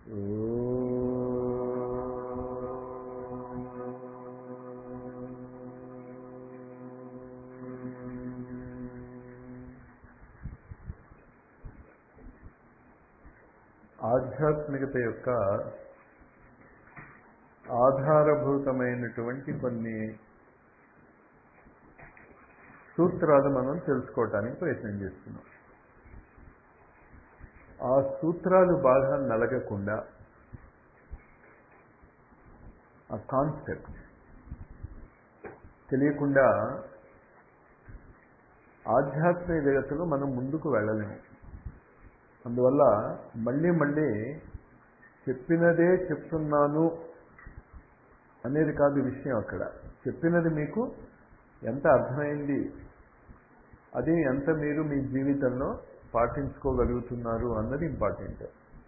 ఆధ్యాత్మికత యొక్క ఆధారభూతమైనటువంటి కొన్ని సూత్రాలు మనం తెలుసుకోవటానికి ప్రయత్నం చేస్తున్నాం ఆ సూత్రాలు బాగా నలగకుండా ఆ కాన్సెప్ట్ తెలియకుండా ఆధ్యాత్మిక జగత్తులో మనం ముందుకు వెళ్ళలేము అందువల్ల మళ్ళీ మళ్ళీ చెప్పినదే చెప్తున్నాను అనేది కాదు విషయం అక్కడ చెప్పినది మీకు ఎంత అర్థమైంది అది ఎంత మీరు మీ జీవితంలో పాటించుకోగలుగుతున్నారు అన్నది ఇంపార్టెంట్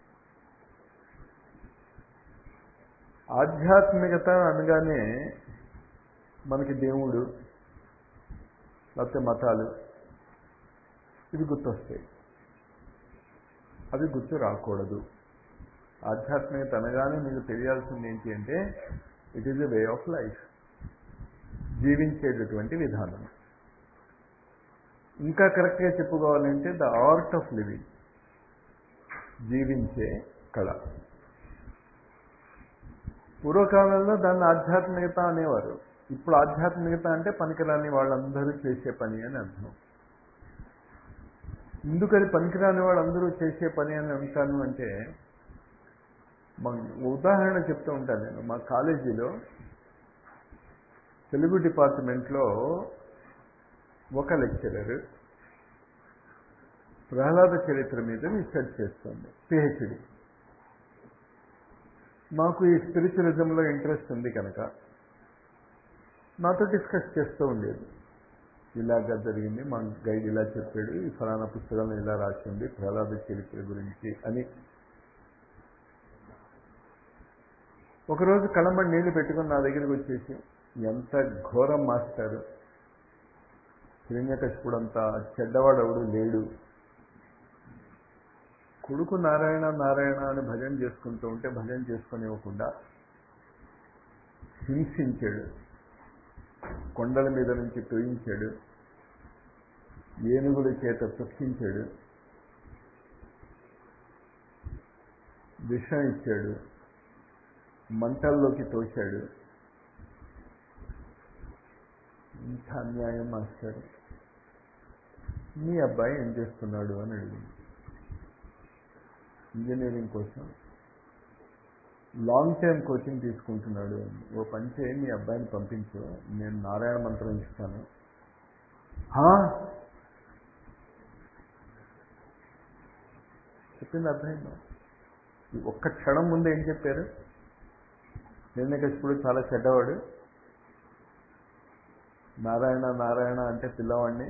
ఆధ్యాత్మికత అనగానే మనకి దేవుడు లేకపోతే మతాలు ఇవి గుర్తొస్తాయి అవి గుర్తు రాకూడదు ఆధ్యాత్మికత అనగానే మీకు తెలియాల్సింది ఏంటి అంటే it is a way of life జీవించేటటువంటి విధానం ఇంకా కరెక్ట్గా చెప్పుకోవాలంటే ద ఆర్ట్ ఆఫ్ లివింగ్ జీవించే కళ పూర్వకాలంలో దాన్ని ఆధ్యాత్మికత అనేవారు ఇప్పుడు ఆధ్యాత్మికత అంటే పనికిరాని వాళ్ళందరూ చేసే పని అని అర్థం ఎందుకు అది పనికిరాని వాళ్ళందరూ చేసే పని అని అంటాను అంటే ఉదాహరణ చెప్తూ ఉంటాను నేను మా కాలేజీలో తెలుగు డిపార్ట్మెంట్లో ఒక లెక్చరర్ ప్రహ్లాద చరిత్ర మీద రీసెర్చ్ చేస్తుంది పిహెచ్డి మాకు ఈ స్పిరిచువలిజంలో ఇంట్రెస్ట్ ఉంది కనుక నాతో డిస్కస్ చేస్తూ ఉండేది ఇలాగా జరిగింది మా గైడ్ ఇలా చెప్పాడు ఈ ఫలానా పుస్తకంలో ఇలా రాసింది ప్రహ్లాద చరిత్ర గురించి అని ఒకరోజు కళంబడి నీళ్లు పెట్టుకుని నా దగ్గరికి వచ్చేసి ఎంత ఘోరం మాస్టర్ హిరణ్యకశిపుడంత చెడ్డవాడవుడు లేడు కొడుకు నారాయణ నారాయణ అని భజన చేసుకుంటూ ఉంటే భజన చేసుకునివ్వకుండా హింసించాడు కొండల మీద నుంచి తొయించాడు ఏనుగుల చేత తొక్కించాడు విషం ఇచ్చాడు మంటల్లోకి తోశాడు ఇంత అన్యాయం మాస్టర్ మీ అబ్బాయి ఏం చేస్తున్నాడు అని అడిగింది ఇంజనీరింగ్ కోసం లాంగ్ టర్మ్ కోచింగ్ తీసుకుంటున్నాడు ఓ పని చేయి మీ అబ్బాయిని పంపించు నేను నారాయణ మంత్రం ఇస్తాను చెప్పింది అర్థమైందా ఒక్క క్షణం ముందు ఏం చెప్పారు హిరణ్యకశిపుడు చాలా చెడ్డవాడు నారాయణ నారాయణ అంటే పిల్లవాడిని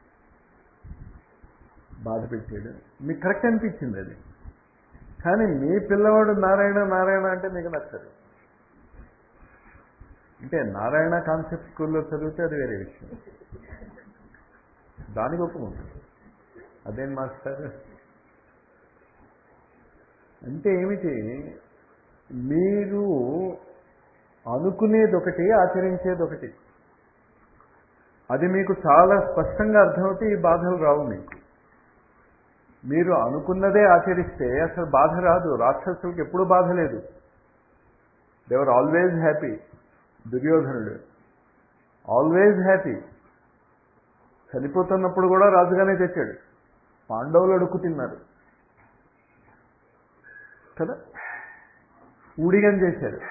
బాధ పెట్టాడు మీకు కరెక్ట్ అనిపించింది అది కానీ మీ పిల్లవాడు నారాయణ నారాయణ అంటే మీకు నచ్చదు అంటే నారాయణ కాన్సెప్ట్ స్కూల్లో చదివితే అది వేరే విషయం దానికి ఒప్పుకుంటుంది అదేం మాస్టర్ అంటే ఏమిటి మీరు అనుకునేది ఒకటి ఆచరించేది ఒకటి అది మీకు చాలా స్పష్టంగా అర్థమవుతే ఈ బాధలు రావు మీకు మీరు అనుకున్నదే ఆచరిస్తే అసలు బాధ రాదు రాక్షసులకు ఎప్పుడూ బాధ లేదు దేవర్ ఆల్వేజ్ హ్యాపీ దుర్యోధనుడు ఆల్వేజ్ హ్యాపీ చనిపోతున్నప్పుడు కూడా రాజుగానే తెచ్చాడు పాండవులు అడుక్కు తిన్నారు కదా ఊడిగం చేశారు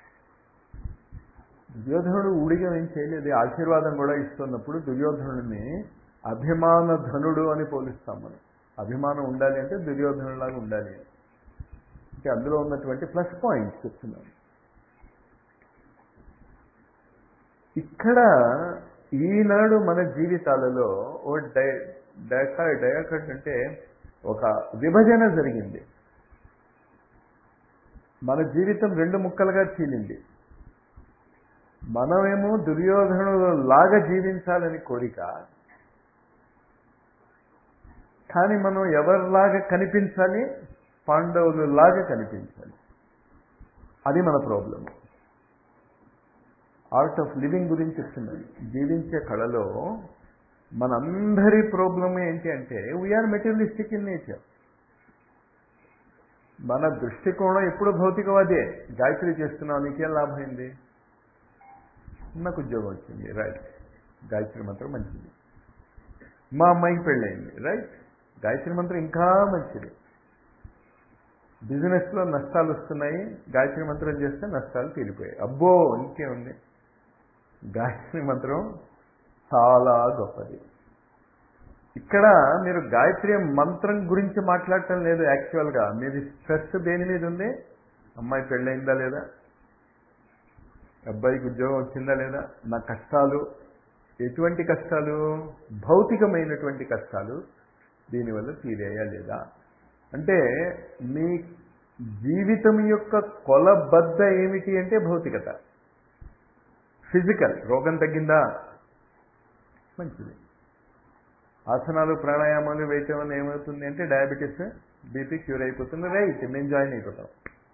దుర్యోధనుడు ఊడిగం ఏం చేయలేదు ఆశీర్వాదం కూడా ఇస్తున్నప్పుడు దుర్యోధనుడిని అభిమాన ధనుడు అని పోలిస్తాం మనం అభిమానం ఉండాలి అంటే దుర్యోధనులాగా ఉండాలి అంటే అందులో ఉన్నటువంటి ప్లస్ పాయింట్స్ చెప్తున్నాను ఇక్కడ ఈనాడు మన జీవితాలలో ఓ డై డైకా డయాకట్ అంటే ఒక విభజన జరిగింది మన జీవితం రెండు ముక్కలుగా చీలింది మనమేమో దుర్యోధనుడు లాగా జీవించాలని కోరిక కానీ మనం ఎవరిలాగా కనిపించాలి పాండవులు లాగా కనిపించాలి అది మన ప్రాబ్లం ఆర్ట్ ఆఫ్ లివింగ్ గురించి చెప్తున్నాను జీవించే కళలో మనందరి ప్రాబ్లం ఏంటి అంటే వీఆర్ మెటీరియలిస్టిక్ ఇన్ నేచర్ మన దృష్టికోణం ఎప్పుడు భౌతికవాదే గాయత్రి చేస్తున్నావు నీకేం లాభం అయింది నాకు ఉద్యోగం వచ్చింది రైట్ గాయత్రి మంత్రం మంచిది మా అమ్మాయికి పెళ్ళయింది రైట్ గాయత్రి మంత్రం ఇంకా మంచిది బిజినెస్లో నష్టాలు వస్తున్నాయి గాయత్రి మంత్రం చేస్తే నష్టాలు తీరిపోయాయి అబ్బో ఇంకేముంది గాయత్రి మంత్రం చాలా గొప్పది ఇక్కడ మీరు గాయత్రి మంత్రం గురించి మాట్లాడటం లేదు యాక్చువల్గా మీది స్ట్రెస్ దేని మీద ఉంది అమ్మాయి పెళ్ళయిందా లేదా అబ్బాయికి ఉద్యోగం వచ్చిందా లేదా నా కష్టాలు ఎటువంటి కష్టాలు భౌతికమైనటువంటి కష్టాలు దీనివల్ల తీరేయా లేదా అంటే మీ జీవితం యొక్క కొలబద్ద ఏమిటి అంటే భౌతికత ఫిజికల్ రోగం తగ్గిందా మంచిది ఆసనాలు ప్రాణాయామాలు వేయటం వల్ల ఏమవుతుంది అంటే డయాబెటీస్ బీపీ క్యూర్ అయిపోతుంది రైట్ మేము జాయిన్ అయిపోతాం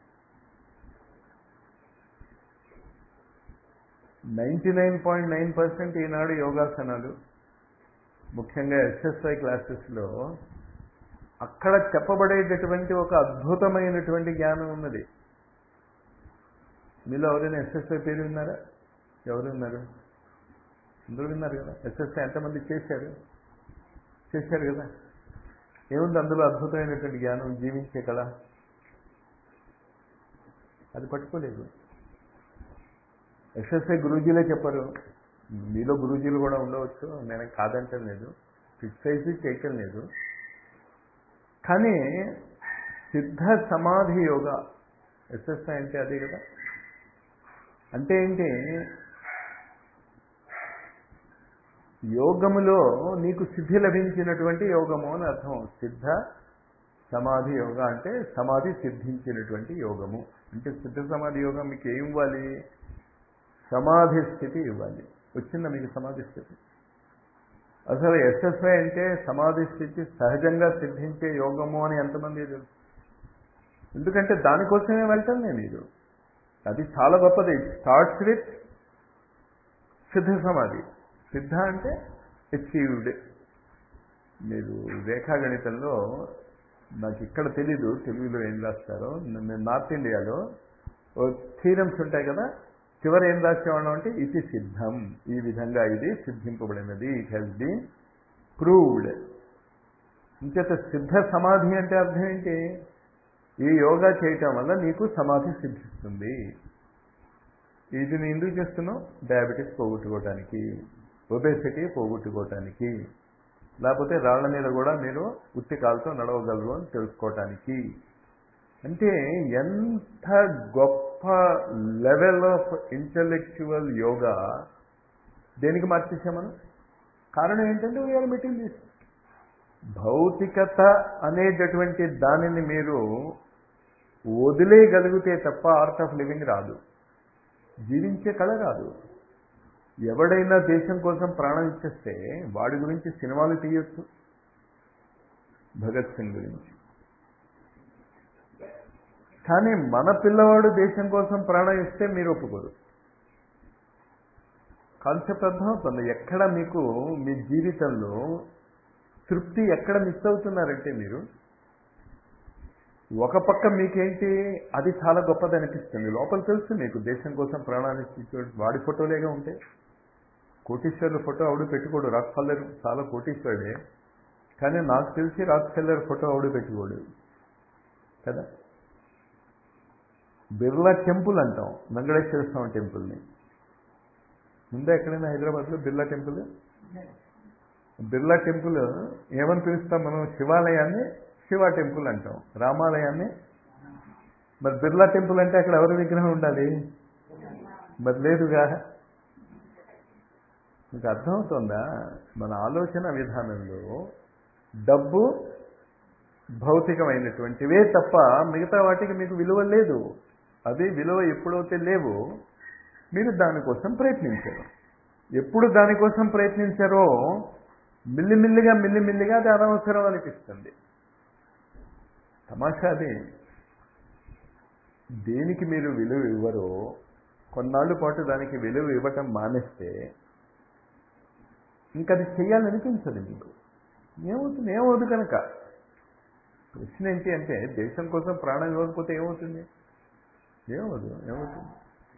ninety nine point nine percent ఈనాడు యోగాసనాలు ముఖ్యంగా ఎస్ఎస్ఐ క్లాసెస్లో అక్కడ చెప్పబడేటటువంటి ఒక అద్భుతమైనటువంటి జ్ఞానం ఉన్నది మీలో ఎవరైనా ఎస్ఎస్ఐ పేరు విన్నారా ఎవరు విన్నారు అందరూ విన్నారు కదా ఎస్ఎస్ఐ ఎంతమంది చేశారు చేశారు కదా ఏముంది అందులో అద్భుతమైనటువంటి జ్ఞానం జీవించే కళ అది పట్టుకోలేదు ఎస్ఎస్ఐ గురూజీలే చెప్పరు మీలో గురూజీలు కూడా ఉండవచ్చు నేను కాదంటం లేదు క్రిటిసైజ్ చేయటం లేదు కానీ సిద్ధ సమాధి యోగ ఎస్ఎస్ఐ అంటే అదే కదా అంటే ఏంటి యోగములో నీకు సిద్ధి లభించినటువంటి యోగము అని అర్థం సిద్ధ సమాధి యోగ అంటే సమాధి సిద్ధించినటువంటి యోగము అంటే సిద్ధ సమాధి యోగం మీకు ఏం ఇవ్వాలి సమాధి స్థితి ఇవ్వాలి వచ్చిందా మీకు సమాధి స్థితి అసలు ఎస్ఎస్ఐ అంటే సమాధి స్థితి సహజంగా సిద్ధించే యోగము అని ఎంతమంది తెలుసు ఎందుకంటే దానికోసమే వెళ్తాను నేను మీరు అది చాలా గొప్పది స్టార్ట్స్ విత్ సిద్ధ సమాధి సిద్ధ అంటే అచీవ్డ్ మీరు రేఖాగణితంలో నాకు ఇక్కడ తెలీదు తెలుగులో ఏం రాస్తారో నేను నార్త్ ఇండియాలో ఓ థీరమ్స్ ఉంటాయి కదా చివరి ఏం రాసేవాళ్ళం అంటే ఇది సిద్ధం ఈ విధంగా ఇది సిద్ధింపబడినది ఇట్ హ్యాస్ బీన్ ప్రూవ్డ్ ఇంకేత సిద్ధ సమాధి అంటే అర్థం ఏంటి ఈ యోగా చేయటం వల్ల నీకు సమాధి సిద్ధిస్తుంది ఇది నేను ఎందుకు చేస్తున్నావు డయాబెటీస్ పోగొట్టుకోవటానికి ఒబేసిటీ పోగొట్టుకోవటానికి లేకపోతే రాళ్ల మీద కూడా మీరు ఉత్తి కాలుతో నడవగలరు అని తెలుసుకోవటానికి అంటే ఎంత గొప్ప లెవెల్ ఆఫ్ ఇంటలెక్చువల్ యోగా దేనికి మార్చేసాం మనం కారణం ఏంటంటే వీఆర్ మెటీరియల్ భౌతికత అనేటటువంటి దానిని మీరు వదిలేయగలిగితే తప్ప ఆర్ట్ ఆఫ్ లివింగ్ రాదు జీవించే కళ రాదు ఎవడైనా దేశం కోసం ప్రాణం ఇచ్చేస్తే వాడి గురించి సినిమాలు తీయొచ్చు భగత్ సింగ్ గురించి కానీ మన పిల్లవాడు దేశం కోసం ప్రాణం ఇస్తే మీరు ఒప్పుకోరు కాన్సెప్ట్ అర్థమవుతుంది ఎక్కడ మీకు మీ జీవితంలో తృప్తి ఎక్కడ మిస్ అవుతున్నారంటే మీరు ఒక పక్క మీకేంటి అది చాలా గొప్పది అనిపిస్తుంది లోపల తెలుసు మీకు దేశం కోసం ప్రాణాలు ఇచ్చే వాడి ఫోటోలేగా ఉంటాయి కోటీశ్వరుల ఫోటో ఆవిడ పెట్టుకోడు రాక్ ఫల్లర్ చాలా కోటీశ్వరుడే కానీ నాకు తెలిసి రాక్ ఫెల్లర్ ఫోటో ఆవిడ పెట్టుకోడు కదా బిర్లా టెంపుల్ అంటాం వెంకటేశ్వర స్వామి టెంపుల్ని ఉందా ఎక్కడైనా హైదరాబాద్లో బిర్లా టెంపుల్ బిర్లా టెంపుల్ ఏమని పిలుస్తాం మనం శివాలయాన్ని శివ టెంపుల్ అంటాం రామాలయాన్ని మరి బిర్లా టెంపుల్ అంటే అక్కడ ఎవరి విగ్రహం ఉండాలి మరి లేదుగా మీకు అర్థమవుతుందా మన ఆలోచన విధానంలో డబ్బు భౌతికమైనటువంటివే తప్ప మిగతా వాటికి మీకు విలువ లేదు అది విలువ ఎప్పుడైతే లేవో మీరు దానికోసం ప్రయత్నించారు ఎప్పుడు దానికోసం ప్రయత్నించారో మిల్లిమిల్లిగా మిల్లిమిల్లిగా అది అనవసరం అనిపిస్తుంది తమాషా అది దేనికి మీరు విలువ ఇవ్వరో కొన్నాళ్ళు పాటు దానికి విలువ ఇవ్వటం మానేస్తే ఇంకా అది చెయ్యాలనిపించదు మీకు ఏమవుతుంది ఏమవుతుంది కనుక ప్రశ్న ఏంటి అంటే దేశం కోసం ప్రాణం ఇవ్వకపోతే ఏమవుతుంది ఏమవుదు ఏమవుతుంది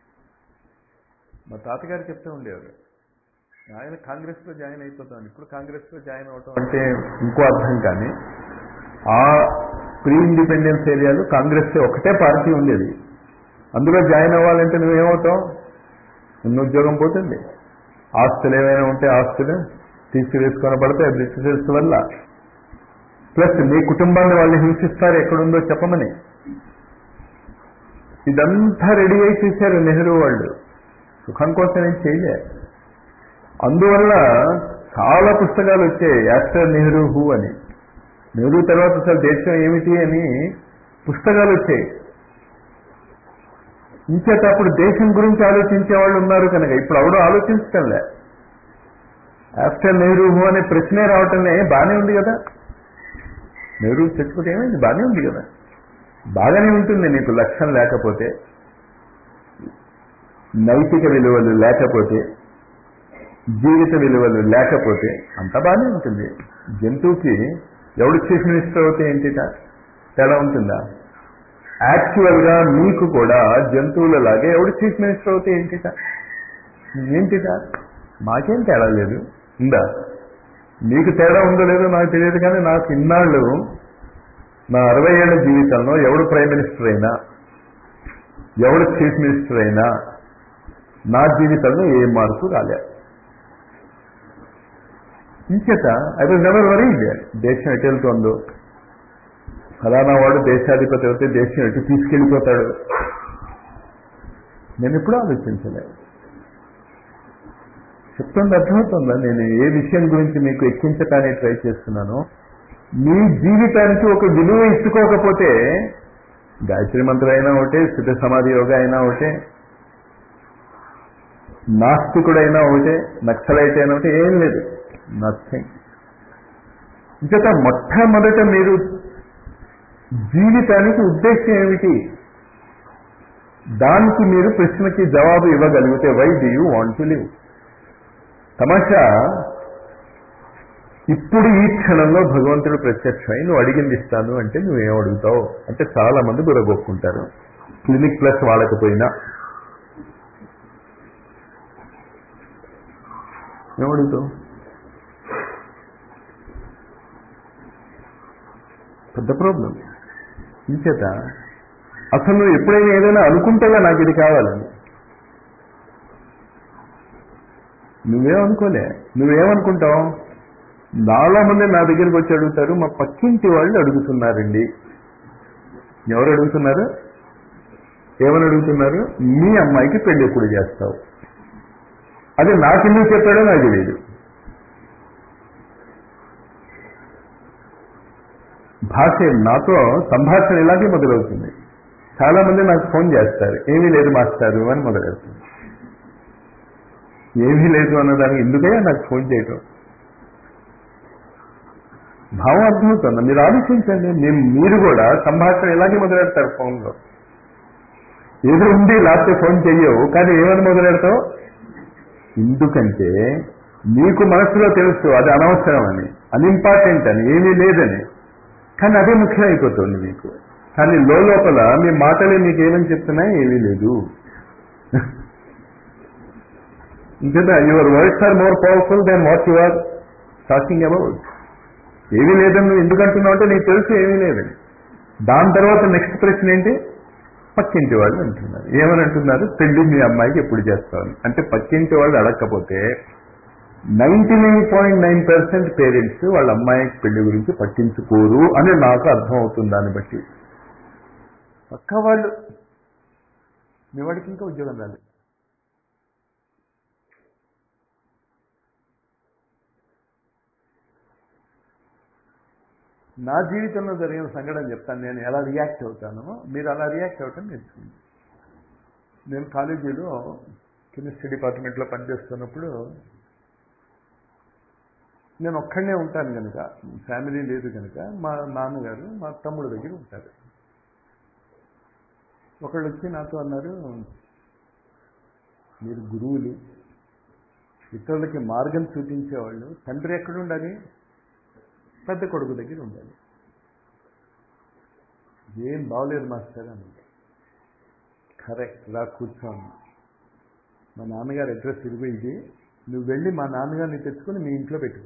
మా తాతగారు చెప్తూ ఉండేవారు ఆయన కాంగ్రెస్లో జాయిన్ అయిపోతాను ఇప్పుడు కాంగ్రెస్లో జాయిన్ అవటం అంటే ఇంకో అర్థం కానీ ఆ ప్రీ ఇండిపెండెన్స్ ఏరియాలో కాంగ్రెస్ ఒకటే పార్టీ ఉండేది అందులో జాయిన్ అవ్వాలంటే నువ్వేమవుతావు నిన్న ఉద్యోగం పోతుంది ఆస్తులు ఏమైనా ఉంటే ఆస్తులు తీసివేసుకొని పడతాయి బ్రిటిషర్స్ వల్ల ప్లస్ మీ కుటుంబాన్ని వాళ్ళు హింసిస్తారు ఎక్కడుందో చెప్పమని ఇదంతా రెడీ అయి చేశారు నెహ్రూ వాళ్ళు సుఖం కోసం ఏం చేయలే అందువల్ల చాలా పుస్తకాలు వచ్చాయి యాస్టర్ నెహ్రూ హూ అని నెహ్రూ తర్వాత అసలు దేశం ఏమిటి అని పుస్తకాలు వచ్చాయి ఇంచేత అప్పుడు దేశం గురించి ఆలోచించే వాళ్ళు ఉన్నారు కనుక ఇప్పుడు ఎవడో ఆలోచించటంలే ఆఫ్టర్ నెహ్రూ హూ అనే ప్రశ్నే రావటమే బాగానే ఉంది కదా నెహ్రూ చచ్చిపోతే ఏమైంది బాగానే ఉంది కదా బాగానే ఉంటుంది నీకు లక్ష్యం లేకపోతే నైతిక విలువలు లేకపోతే జీవిత విలువలు లేకపోతే అంత బాగానే ఉంటుంది జంతువుకి ఎవడు చీఫ్ మినిస్టర్ అవుతే ఏంటిట తేడా ఉంటుందా యాక్చువల్గా మీకు కూడా జంతువులలాగే ఎవడు చీఫ్ మినిస్టర్ అవుతే ఏంటిట ఏంటిట మాకేం తేడా లేదు ఉందా మీకు తేడా ఉందో లేదో నాకు తెలియదు కానీ నాకు ఇన్నాళ్ళు నా అరవై ఏళ్ల జీవితంలో ఎవడు ప్రైమ్ మినిస్టర్ అయినా ఎవడు చీఫ్ మినిస్టర్ అయినా నా జీవితంలో ఏ మార్పు రాలే ఇంచేత ఐ వాజ్ నెవర్ వరీడ్ దేశం ఎటు వెళ్తుందో ఫలానా వాడు దేశాధిపతి అయితే దేశం ఎటు తీసుకెళ్ళిపోతాడు నేను ఎప్పుడూ ఆలోచించలేదు చెప్తుంది అర్థమవుతుందా నేను ఏ విషయం గురించి మీకు ఎక్కించటానికి ట్రై చేస్తున్నానో మీ జీవితానికి ఒక విలువ ఇచ్చుకోకపోతే గాయత్రి మంత్రం అయినా ఒకటే సిద్ధ సమాధి యోగ అయినా ఒకటే నాస్తికుడైనా ఒకటే నక్సలైట్ అయినా ఒకటే ఏం లేదు నథింగ్ ఇంకట మొట్టమొదట మీరు జీవితానికి ఉద్దేశం ఏమిటి దానికి మీరు ప్రశ్నకి జవాబు ఇవ్వగలిగితే why do you want to live తమాషా ఇప్పుడు ఈ క్షణంలో భగవంతుడు ప్రత్యక్షమై నువ్వు అడిగింది ఇస్తాను అంటే నువ్వేం అడుగుతావు అంటే చాలా మంది బుర్రగొక్కుంటారు క్లినిక్ ప్లస్ వాడకపోయినా ఏమడుగుతావు పెద్ద ప్రాబ్లం ఇంచేత అసలు నువ్వు ఎప్పుడైనా ఏదైనా అనుకుంటావా నాకు ఇది కావాలని నువ్వేమనుకోలే నువ్వేమనుకుంటావు చాలా మంది నా దగ్గరికి వచ్చి అడుగుతారు మా పక్కింటి వాళ్ళు అడుగుతున్నారండి ఎవరు అడుగుతున్నారు ఏమని అడుగుతున్నారు మీ అమ్మాయికి పెళ్లి ఎప్పుడు చేస్తావు అది నాకెందుకు చెప్పాడో నాకు తెలియదు భాష నాతో సంభాషణ ఇలాగే మొదలవుతుంది చాలా మంది నాకు ఫోన్ చేస్తారు ఏమీ లేదు మాస్టారు అని మొదలవుతుంది ఏమీ లేదు అన్నదానికి ఎందుకయ్యా నాకు ఫోన్ చేయటం భావం అర్థమవుతుంది మీరు ఆలోచించండి మేము మీరు కూడా సంభాషణ ఇలాగే మొదలెడతారు ఫోన్లో ఏదో ఉంది లేకపోతే ఫోన్ చెయ్యవు కానీ ఏమని మొదలెడతావు ఎందుకంటే మీకు మనసులో తెలుసు అది అనవసరం అని అన్ఇంపార్టెంట్ అని ఏమీ లేదని కానీ అదే ముఖ్యం అయిపోతుంది మీకు కానీ లోపల మీ మాటలే మీకు ఏమని చెప్తున్నాయి ఏమీ లేదు ఇంకేదా your words are more powerful then what you are talking about ఏమీ లేదని నువ్వు ఎందుకు అంటున్నావు అంటే నీకు తెలుసు ఏమీ లేదని దాని తర్వాత నెక్స్ట్ ప్రశ్న ఏంటి పక్కింటి వాళ్ళు అంటున్నారు ఏమని అంటున్నారు పెళ్లి మీ అమ్మాయికి ఎప్పుడు చేస్తామని అంటే పక్కింటి వాళ్ళు అడగకపోతే ninety nine point nine percent parents వాళ్ళ అమ్మాయికి పెళ్లి గురించి పట్టించుకోరు అని నాకు అర్థం అవుతుంది దాన్ని బట్టి పక్క వాళ్ళు మీ వాడికి ఇంకా ఉద్యోగం రాలేదు నా జీవితంలో జరిగిన సంఘటన చెప్తాను నేను ఎలా రియాక్ట్ అవుతానో మీరు అలా రియాక్ట్ అవ్వటం నేర్చుకోండి నేను కాలేజీలో కెమిస్ట్రీ డిపార్ట్మెంట్లో పనిచేస్తున్నప్పుడు నేను ఒక్కడనే ఉంటాను కనుక ఫ్యామిలీ లేదు కనుక మా నాన్నగారు మా తమ్ముడు దగ్గర ఉంటారు ఒకళ్ళు వచ్చి నాతో అన్నారు మీరు గురువులు ఇతరులకి మార్గం చూపించేవాళ్ళు తండ్రి ఎక్కడ ఉండాలి పెద్ద కొడుకు దగ్గర ఉండాలి ఏం బాగలేదు మాస్టర్ అని కరెక్ట్ రా కూర్చోను మా నాన్నగారు అడ్రస్ ఇదిగో ఇది నువ్వు వెళ్ళి మా నాన్నగారిని తెచ్చుకొని మీ ఇంట్లో పెట్టుకో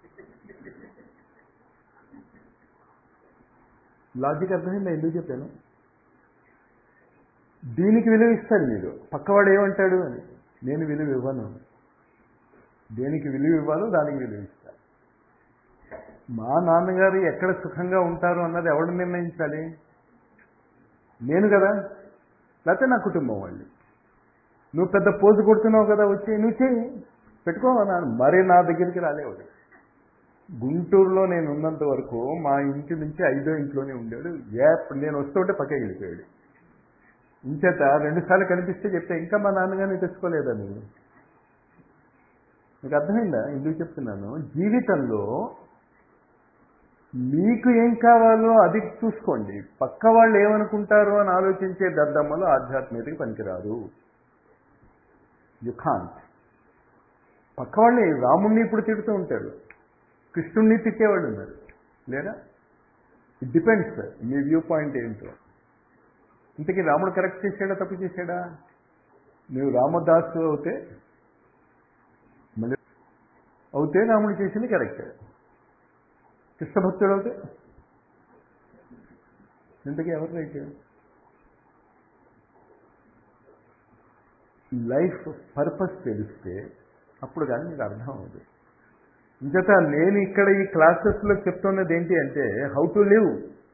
లాజిక్ అర్థమైందా ఎందుకు చెప్పాను దీనికి విలువ ఇస్తారు మీరు పక్కవాడు ఏమంటాడు అని నేను విలువ ఇవ్వను దేనికి విలువ ఇవ్వాలో దానికి విలువ ఇస్తాను మా నాన్నగారు ఎక్కడ సుఖంగా ఉంటారు అన్నది ఎవడు నిర్ణయించాలి నేను కదా లేకపోతే నా కుటుంబం వాళ్ళు నువ్వు పెద్ద పోజు కొడుతున్నావు కదా వచ్చి నువ్వు చేయి పెట్టుకో నాన్న మరి నా దగ్గరికి రాలేవాడు గుంటూరులో నేను ఉన్నంత వరకు మా ఇంటి నుంచి ఐదో ఇంట్లోనే ఉండాడు ఏ నేను వస్తుంటే పక్కకి వెళ్ళిపోయాడు ఇంచేత రెండుసార్లు కనిపిస్తే చెప్తే ఇంకా మా నాన్నగారిని తెచ్చుకోలేదా నువ్వు మీకు అర్థమైందా ఎందుకు చెప్తున్నాను జీవితంలో మీకు ఏం కావాలో అది చూసుకోండి పక్క వాళ్ళు ఏమనుకుంటారో అని ఆలోచించే దద్దమ్మలు ఆధ్యాత్మికతకి పనికిరారు యు కాంట్ పక్క వాళ్ళని రాముణ్ణి ఇప్పుడు తిడుతూ ఉంటారు కృష్ణుణ్ణి తిట్టేవాళ్ళు ఉన్నారు లేదా ఇట్ డిపెండ్స్ మీ వ్యూ పాయింట్ ఏంటో ఇంతకీ రాముడు కరెక్ట్ చేశాడా తప్పు చేశాడా నువ్వు రామదాసు అవుతే మళ్ళీ అవుతే రాముడు చేసింది కరెక్ట్ కృష్ణభక్తుడు అవుతే ఇంతకీ ఎవరు రైట్ లైఫ్ పర్పస్ తెలిస్తే అప్పుడు కానీ మీకు అర్థం అవుతుంది ఇంకత నేను ఇక్కడ ఈ క్లాసెస్లో చెప్తున్నది ఏంటి అంటే హౌ టు లివ్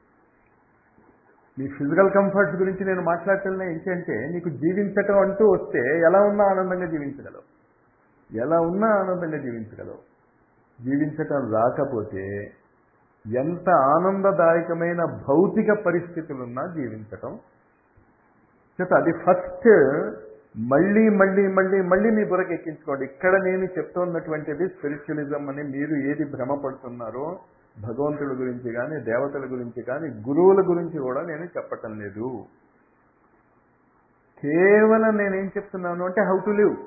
మీ ఫిజికల్ కంఫర్ట్స్ గురించి నేను మాట్లాడటం ఏంటి అంటే నీకు జీవించటం అంటూ వస్తే ఎలా ఉన్నా ఆనందంగా జీవించగలవు ఎలా ఉన్నా ఆనందంగా జీవించగలవు జీవించటం రాకపోతే ఎంత ఆనందదాయకమైన భౌతిక పరిస్థితులున్నా జీవించటం చేత అది ఫస్ట్ మళ్ళీ మళ్ళీ మళ్ళీ మళ్ళీ మీ బుర్రకి ఎక్కించుకోండి ఇక్కడ నేను చెప్తున్నటువంటిది స్పిరిచువలిజం అని మీరు ఏది భ్రమపడుతున్నారో భగవంతుడి గురించి కానీ దేవతల గురించి కానీ గురువుల గురించి కూడా నేను చెప్పటం లేదు కేవలం నేనేం చెప్తున్నాను అంటే హౌ టు లివ్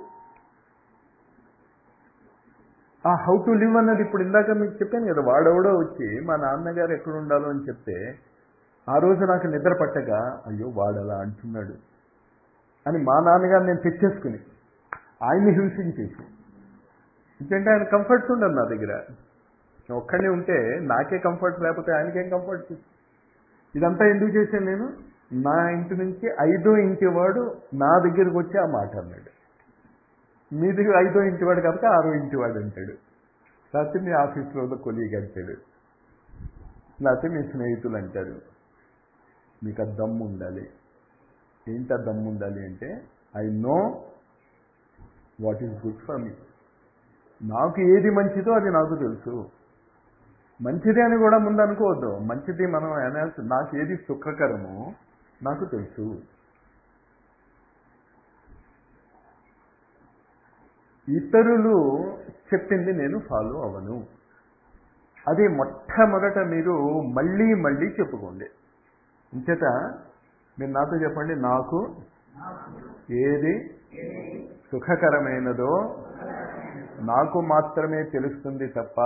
ఆ హౌ టు లివ్ అన్నది ఇప్పుడు ఇందాక మీకు చెప్పాను కదా వాడెవడో వచ్చి మా నాన్నగారు ఎక్కడ ఉండాలో అని చెప్తే ఆ రోజు నాకు నిద్ర పట్టక అయ్యో వాడు అలా అంటున్నాడు అని మా నాన్నగారు నేను తెచ్చేసుకుని ఆయన్ని హింసించేసి ఎందుకంటే ఆయన కంఫర్ట్స్ ఉండదు నా దగ్గర ఒక్కడిని ఉంటే నాకే కంఫర్ట్ లేకపోతే ఆయనకేం కంఫర్ట్ ఇదంతా ఎందుకు చేశాను నేను నా ఇంటి నుంచి ఐదో ఇంటి వాడు నా దగ్గరికి వచ్చి ఆ మాట అన్నాడు మీ దగ్గర ఐదో ఇంటి వాడు కాబట్టి ఆరో ఇంటి వాడు అంటాడు లేకపోతే మీ ఆఫీస్లో కొలీగ్ అంటాడు లేకపోతే మీ స్నేహితులు అంటారు మీకు ఆ దమ్ము ఉండాలి ఏంటి ఆ దమ్ము ఉండాలి అంటే I know what is good for me నాకు ఏది మంచిదో అది నాకు తెలుసు మంచిది అని కూడా ముందు అనుకోవద్దు మంచిది మనం అనాల్సి నాకు ఏది సుఖకరమో నాకు తెలుసు ఇతరులు చెప్పింది నేను ఫాలో అవ్వను అది మొట్టమొదట మీరు మళ్ళీ మళ్ళీ చెప్పుకోండి ఇంచేత మీరు నాతో చెప్పండి నాకు ఏది సుఖకరమైనదో నాకు మాత్రమే తెలుస్తుంది తప్ప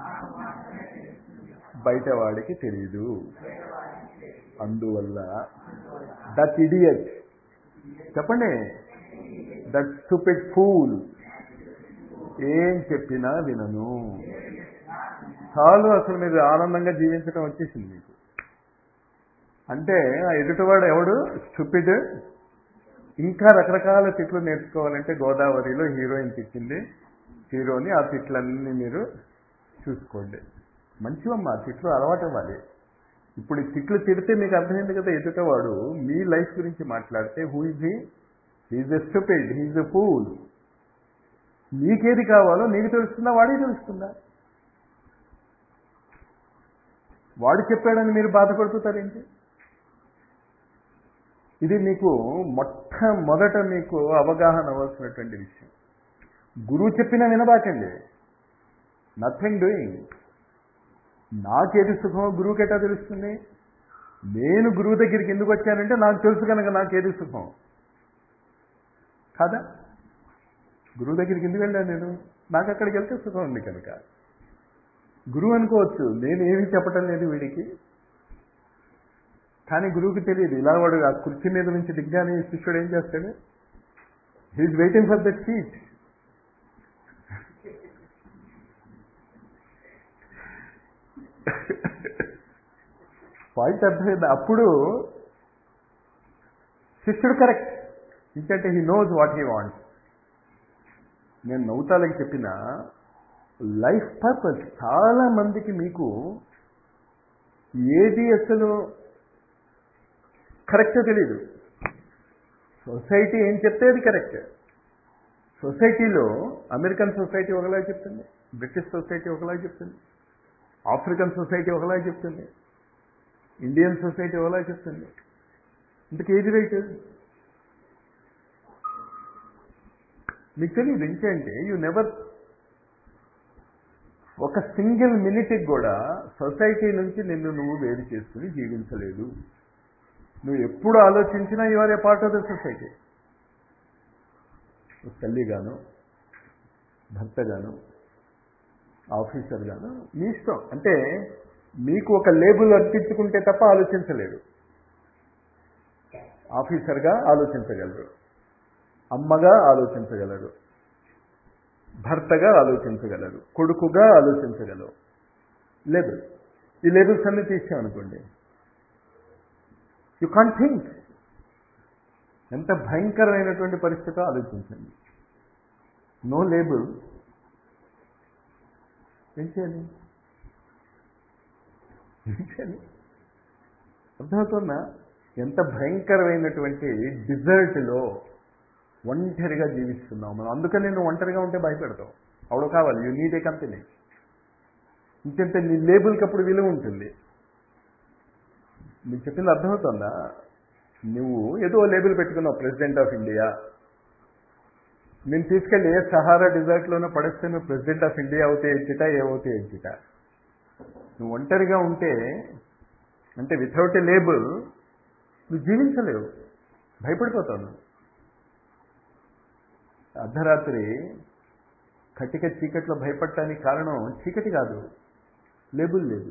బయట వాడికి తెలియదు అందువల్ల దట్ ఇడియట్ చెప్పండి దట్ స్టూపిడ్ ఫూల్ ఏం చెప్పినా వినను చాలు అసలు మీరు ఆనందంగా జీవించడం వచ్చేసింది మీకు అంటే ఆ ఎదుటివాడు ఎవడు స్టూపిడ్ ఇంకా రకరకాల తిట్లు నేర్చుకోవాలంటే గోదావరిలో హీరోయిన్ తిట్టింది హీరోని ఆ తిట్లన్నీ మీరు చూసుకోండి మంచివమ్మా తిట్లు అలవాటు అవ్వాలి ఇప్పుడు ఈ తిట్లు తిడితే మీకు అర్థమైంది కదా ఎదుటవాడు మీ లైఫ్ గురించి మాట్లాడితే who is he he's a stupid he's a fool నీకేది కావాలో నీకు తెలుస్తుందా వాడికి తెలుస్తుందా వాడు చెప్పాడని మీరు బాధపడుతుంటారేంటి ఇది మీకు మొట్టమొదట మీకు అవగాహన అవ్వాల్సినటువంటి విషయం గురువు చెప్పినా వినబాకండి నథింగ్ డూయింగ్ నాకేది సుఖమో గురువుకి ఎట్టా తెలుస్తుంది నేను గురువు దగ్గరికి ఎందుకు వచ్చానంటే నాకు తెలుసు కనుక నాకేది సుఖం కాదా గురువు దగ్గరికి ఎందుకు వెళ్ళాను నేను నాకు అక్కడికి వెళ్తే సుఖం ఉంది కనుక గురువు అనుకోవచ్చు నేను ఏమీ చెప్పటం లేదు వీడికి కానీ గురువుకి తెలియదు ఇలా వాడు ఆ కుర్చీ మీద నుంచి దిగ్గానే శిష్యుడు ఏం చేస్తాడు he is waiting for that seat point అర్థమైంది అప్పుడు శిష్యుడు కరెక్ట్ ఎందుకంటే he knows what he wants నేను నవ్వుతాలకి చెప్పిన లైఫ్ పర్పస్ చాలా మందికి మీకు ఏది అసలు కరెక్ట్ తెలియదు సొసైటీ ఏం చెప్తే అది కరెక్ట్ సొసైటీలో అమెరికన్ సొసైటీ ఒకలా చెప్తుంది బ్రిటిష్ సొసైటీ ఒకలా చెప్తుంది ఆఫ్రికన్ సొసైటీ ఒకలా చెప్తుంది ఇండియన్ సొసైటీ ఒకలా చెప్తుంది ఇంతకు ఏది రైట్ మీకు తెలియదు ఇంకేంటి యూ నెవర్ ఒక సింగిల్ మినిట్కి కూడా సొసైటీ నుంచి నిన్ను నువ్వు వేరు చేసుకుని జీవించలేదు నువ్వు ఎప్పుడు ఆలోచించినా you are a part of the society తల్లిగాను భర్తగాను ఆఫీసర్గాను మీ ఇష్టం అంటే మీకు ఒక లేబుల్ అర్పించుకుంటే తప్ప ఆలోచించలేరు ఆఫీసర్గా ఆలోచించగలరు అమ్మగా ఆలోచించగలరు భర్తగా ఆలోచించగలరు కొడుకుగా ఆలోచించగలరు లేబుల్ ఈ లేబుల్స్ అన్ని తీసామనుకోండి యు కాన్ థింక్ ఎంత భయంకరమైనటువంటి పరిస్థితి ఆలోచించండి నో లేబుల్ ఏం చేయాలి ఏం చేయాలి అర్థమవుతుందా ఎంత భయంకరమైనటువంటి డిజర్ట్లో ఒంటరిగా జీవిస్తున్నాం మనం అందుకని నువ్వు ఒంటరిగా ఉంటే భయపెడతావు అవడు కావాలి యూ నీడ్ ఏ కంపెనీ ఇంకంటే నీ లేబుల్కి అప్పుడు విలువ ఉంటుంది నీకు చెప్పింది అర్థమవుతుందా నువ్వు ఏదో లేబుల్ పెట్టుకున్నావు ప్రెసిడెంట్ ఆఫ్ ఇండియా నేను తీసుకెళ్ళి ఏ సహారా డిజర్ట్లోనే పడేస్తే నువ్వు ప్రెసిడెంట్ ఆఫ్ ఇండియా అవుతే ఎచ్చిట ఏమవుతే ఎచ్చిట నువ్వు ఒంటరిగా ఉంటే అంటే వితౌట్ ఏ లేబుల్ నువ్వు జీవించలేవు భయపడిపోతావు నువ్వు అర్ధరాత్రి కటిక చీకట్లో భయపడటానికి కారణం చీకటి కాదు లేబుల్ లేదు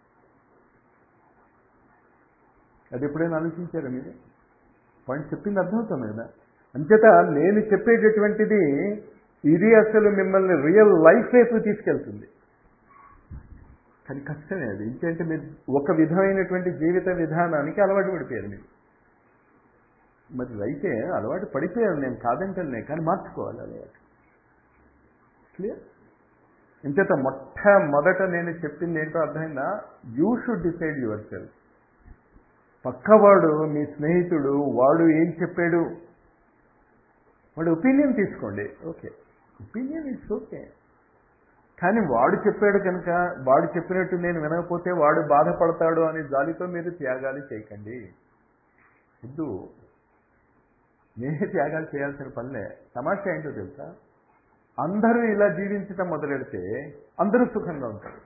అది ఎప్పుడైనా ఆలోచించారా మీరు పాయింట్ చెప్పింది అర్థమవుతుంది కదా అంచేత నేను చెప్పేటటువంటిది ఇది అసలు మిమ్మల్ని రియల్ లైఫ్ వైపు తీసుకెళ్తుంది కానీ కష్టమే అది ఇంకేంటే మీరు ఒక విధమైనటువంటి జీవిత విధానానికి అలవాటు పడిపోయారు మీరు మరి అయితే అలవాటు పడిపోయారు నేను కాదంటలే కానీ మార్చుకోవాలి అలవాటు క్లియర్ ఇంచేత మొట్టమొదట నేను చెప్పింది ఏంటో అర్థమైందా you should decide yourself పక్కవాడు మీ స్నేహితుడు వాడు ఏం చెప్పాడు వాడు ఒపీనియన్ తీసుకోండి ఓకే ఒపీనియన్ ఇట్స్ ఓకే కానీ వాడు చెప్పాడు కనుక వాడు చెప్పినట్టు నేను వినకపోతే వాడు బాధపడతాడు అనే జాలితో మీరు త్యాగాలు చేయకండి వద్దు నేనే త్యాగాలు చేయాల్సిన పనిలే తమాషా ఏంటో తెలుసా అందరూ ఇలా జీవించటం మొదలెడితే అందరూ సుఖంగా ఉంటారు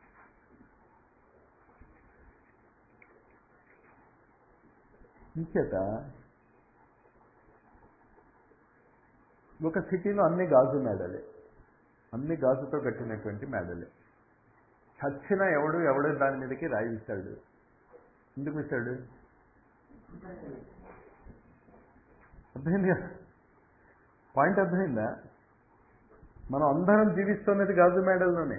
ఇంచేత ఒక సిటీలో అన్ని గాజు మేడలే అన్ని గాజుతో కట్టినటువంటి మేడలే చచ్చిన ఎవడు ఎవడు దాని మీదకి రాయి విస్తాడు ఎందుకు విస్తాడు అర్థమైంది కదా పాయింట్ అర్థమైందా మనం అందరం జీవిస్తున్నది గాజు మేడల్లోనే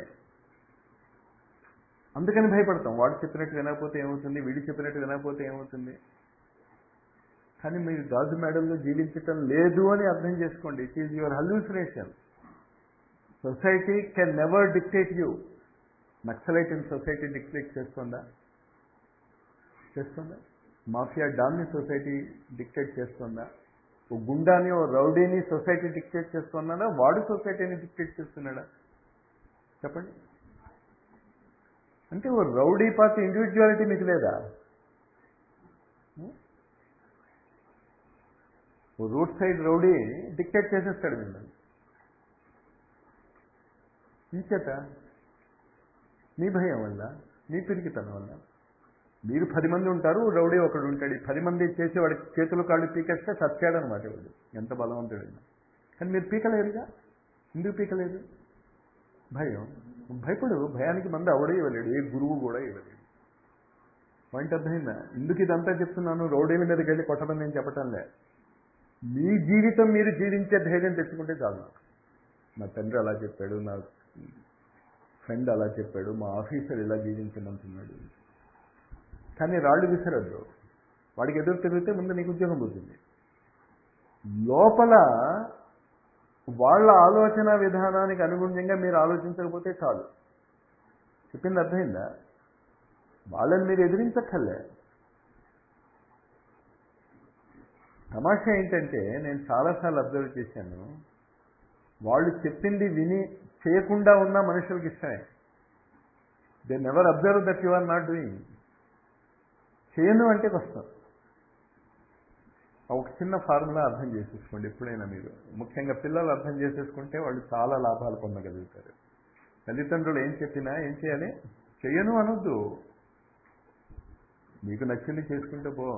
అందుకని భయపడతాం వాడు చెప్పినట్టు వినకపోతే ఏమవుతుంది వీడి చెప్పినట్టు వినకపోతే ఏమవుతుంది కానీ మీరు గాజు మేడల్లో జీవించటం లేదు అని అర్థం చేసుకోండి it is your hallucination society can never dictate you Naxalite in society dictate చేస్తుందా చేస్తుందా మాఫియా డాన్ని సొసైటీ డిక్టేట్ చేస్తుందా ఓ గుండాని ఓ రౌడీని సొసైటీ డిక్టేట్ చేస్తున్నాడా వాడు సొసైటీని డిక్టేట్ చేస్తున్నాడా చెప్పండి అంటే ఓ రౌడీ పార్టీ ఇండివిజువాలిటీ మీకు లేదా ఓ రోడ్ సైడ్ రౌడీ డిక్టేట్ చేసేస్తాడు మిమ్మల్ని ఇంచేత మీ భయం వల్ల మీ పిరికితనం వల్ల మీరు పది మంది ఉంటారు రౌడీ ఒకడు ఉంటాడు ఈ పది మంది చేసి వాడికి చేతులు కాళ్ళు పీకేస్తే సత్యాడనమాట వాడు ఎంత బలవంతుడైనా కానీ మీరు పీకలేరుగా ఎందుకు పీకలేదు భయం భయపడు భయానికి మంది అవడే ఇవ్వలేడు ఏ గురువు కూడా ఇవ్వలేడు పాయింట్ అర్థమైందా ఎందుకు ఇదంతా చెప్తున్నాను రౌడీల మీదకి వెళ్ళి కొట్టమని నేను చెప్పటంలే మీ జీవితం మీరు జీవించే ధైర్యం తెచ్చుకుంటే చాలు నాకు నా తండ్రి అలా చెప్పాడు నా ఫ్రెండ్ అలా చెప్పాడు మా ఆఫీసర్ ఇలా జీవించమంటున్నాడు కానీ రాళ్ళు విసరద్దు వాడికి ఎదురు తిరిగితే ముందు నీకు ఉద్యోగం పోతుంది లోపల వాళ్ళ ఆలోచన విధానానికి అనుగుణ్యంగా మీరు ఆలోచించకపోతే చాలు చెప్పింది అర్థమైందా వాళ్ళని మీరు ఎదిరించక్కర్లే తమాషా ఏంటంటే నేను చాలాసార్లు అబ్జర్వ్ చేశాను వాళ్ళు చెప్పింది విని చేయకుండా ఉన్న మనుషులకి ఇష్టమే they never observe that you are not doing చేయను అంటే కష్టం ఒక చిన్న ఫార్ములా అర్థం చేసేసుకోండి ఎప్పుడైనా మీరు ముఖ్యంగా పిల్లలు అర్థం చేసేసుకుంటే వాళ్ళు చాలా లాభాలు పొందగలుగుతారు తల్లిదండ్రులు ఏం చెప్పినా ఏం చేయాలి చెయ్యను అనొద్దు మీకు నచ్చింది చేసుకుంటే పో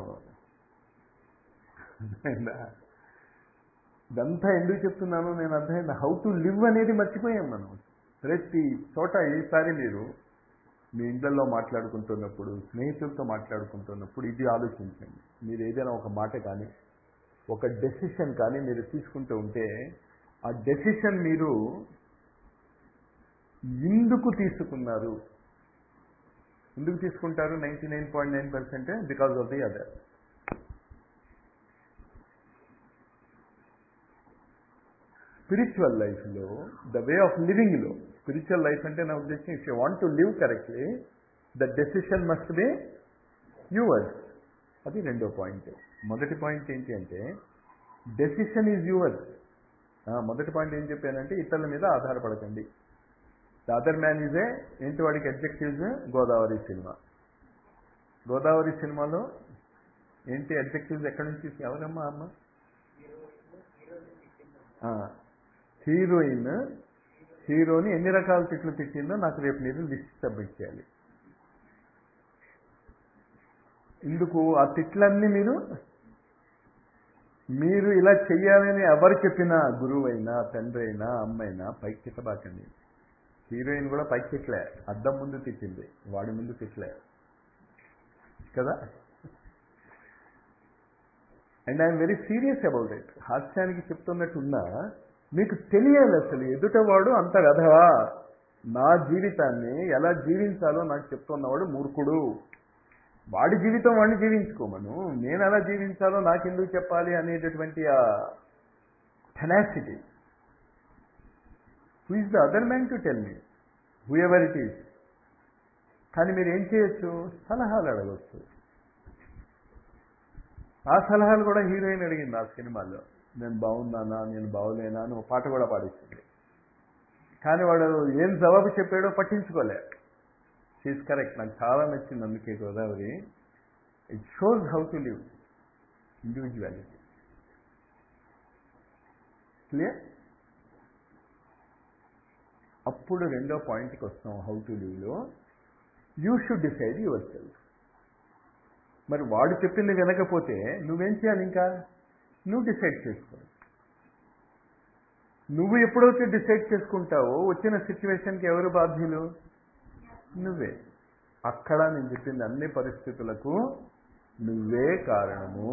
అర్థమైందా ఇదంతా ఎందుకు చెప్తున్నాను నేను అర్థమైందా హౌ టు లివ్ అనేది మర్చిపోయాం మనం ప్రతి చోట ఈసారి మీరు మీ ఇంట్లో మాట్లాడుకుంటున్నప్పుడు స్నేహితులతో మాట్లాడుకుంటున్నప్పుడు ఇది ఆలోచించండి మీరు ఏదైనా ఒక మాట కానీ ఒక డెసిషన్ కానీ మీరు తీసుకుంటూ ఉంటే ఆ డెసిషన్ మీరు ఎందుకు తీసుకున్నారు ఎందుకు తీసుకుంటారు ninety nine point nine percent because of the other spiritual లైఫ్లో ద వే ఆఫ్ లివింగ్లో స్పిరిచువల్ లైఫ్ అంటే నా ఉద్దేశం if you want to live correctly the decision must be yours అది రెండో పాయింట్ మొదటి పాయింట్ ఏంటి అంటే డెసిషన్ ఈజ్ యువర్స్ మొదటి పాయింట్ ఏం చెప్పానంటే ఇతరుల మీద ఆధారపడకండి the other man is a ఏంటి వాడికి అబ్జెక్టివ్స్ గోదావరి సినిమా గోదావరి సినిమాలో ఏంటి అబ్జెక్టివ్స్ ఎక్కడి నుంచి ఎవరమ్మా అమ్మ హీరోయిన్ హీరోని ఎన్ని రకాల తిట్లు తిట్టిందో నాకు రేపు మీరు లిస్ట్ సబ్మిట్ చేయాలి ఇందుకు ఆ తిట్లన్నీ మీరు మీరు ఇలా చెయ్యాలని ఎవరు చెప్పినా గురువు అయినా తండ్రి అయినా అమ్మైనా పైకి తిట్టబాకండి హీరోయిన్ కూడా పైకి తిట్లే అద్దం ముందు తిట్టింది వాడి ముందు తిట్లే కదా and I'm very serious about it హాస్యానికి చెప్తున్నట్టున్నా మీకు తెలియాలి అసలు ఎదుటవాడు అంత వెధవా నా జీవితాన్ని ఎలా జీవించాలో నాకు చెప్తున్నవాడు మూర్ఖుడు వాడి జీవితం వాడిని జీవించుకోమను నేను ఎలా జీవించాలో నాకెందుకు చెప్పాలి అనేటటువంటి ఆ tenacity who is the other man to tell me whoever it is కానీ మీరు ఏం చేయొచ్చు సలహాలు అడగచ్చు ఆ సలహాలు కూడా హీరోయిన్ అడిగింది ఆ సినిమాలో నేను బాగున్నానా నేను బాగోలేనా అని ఒక పాట కూడా పాడిస్తుంది కానీ వాడు ఏం జవాబు చెప్పాడో పట్టించుకోలే షీఈ్ కరెక్ట్ నాకు చాలా నచ్చింది అందుకే Godavari it shows how to live individuality clear అప్పుడు రెండో పాయింట్కి వస్తాం హౌ టు లివ్లో you should decide yourself మరి వాడు చెప్పింది వినకపోతే నువ్వేం చేయాలి ఇంకా నువ్వు డిసైడ్ చేసుకో నువ్వు ఎప్పుడైతే డిసైడ్ చేసుకుంటావో వచ్చిన సిచ్యువేషన్కి ఎవరు బాధ్యులు నువ్వే అక్కడ నేను చెప్పింది అన్ని పరిస్థితులకు నువ్వే కారణము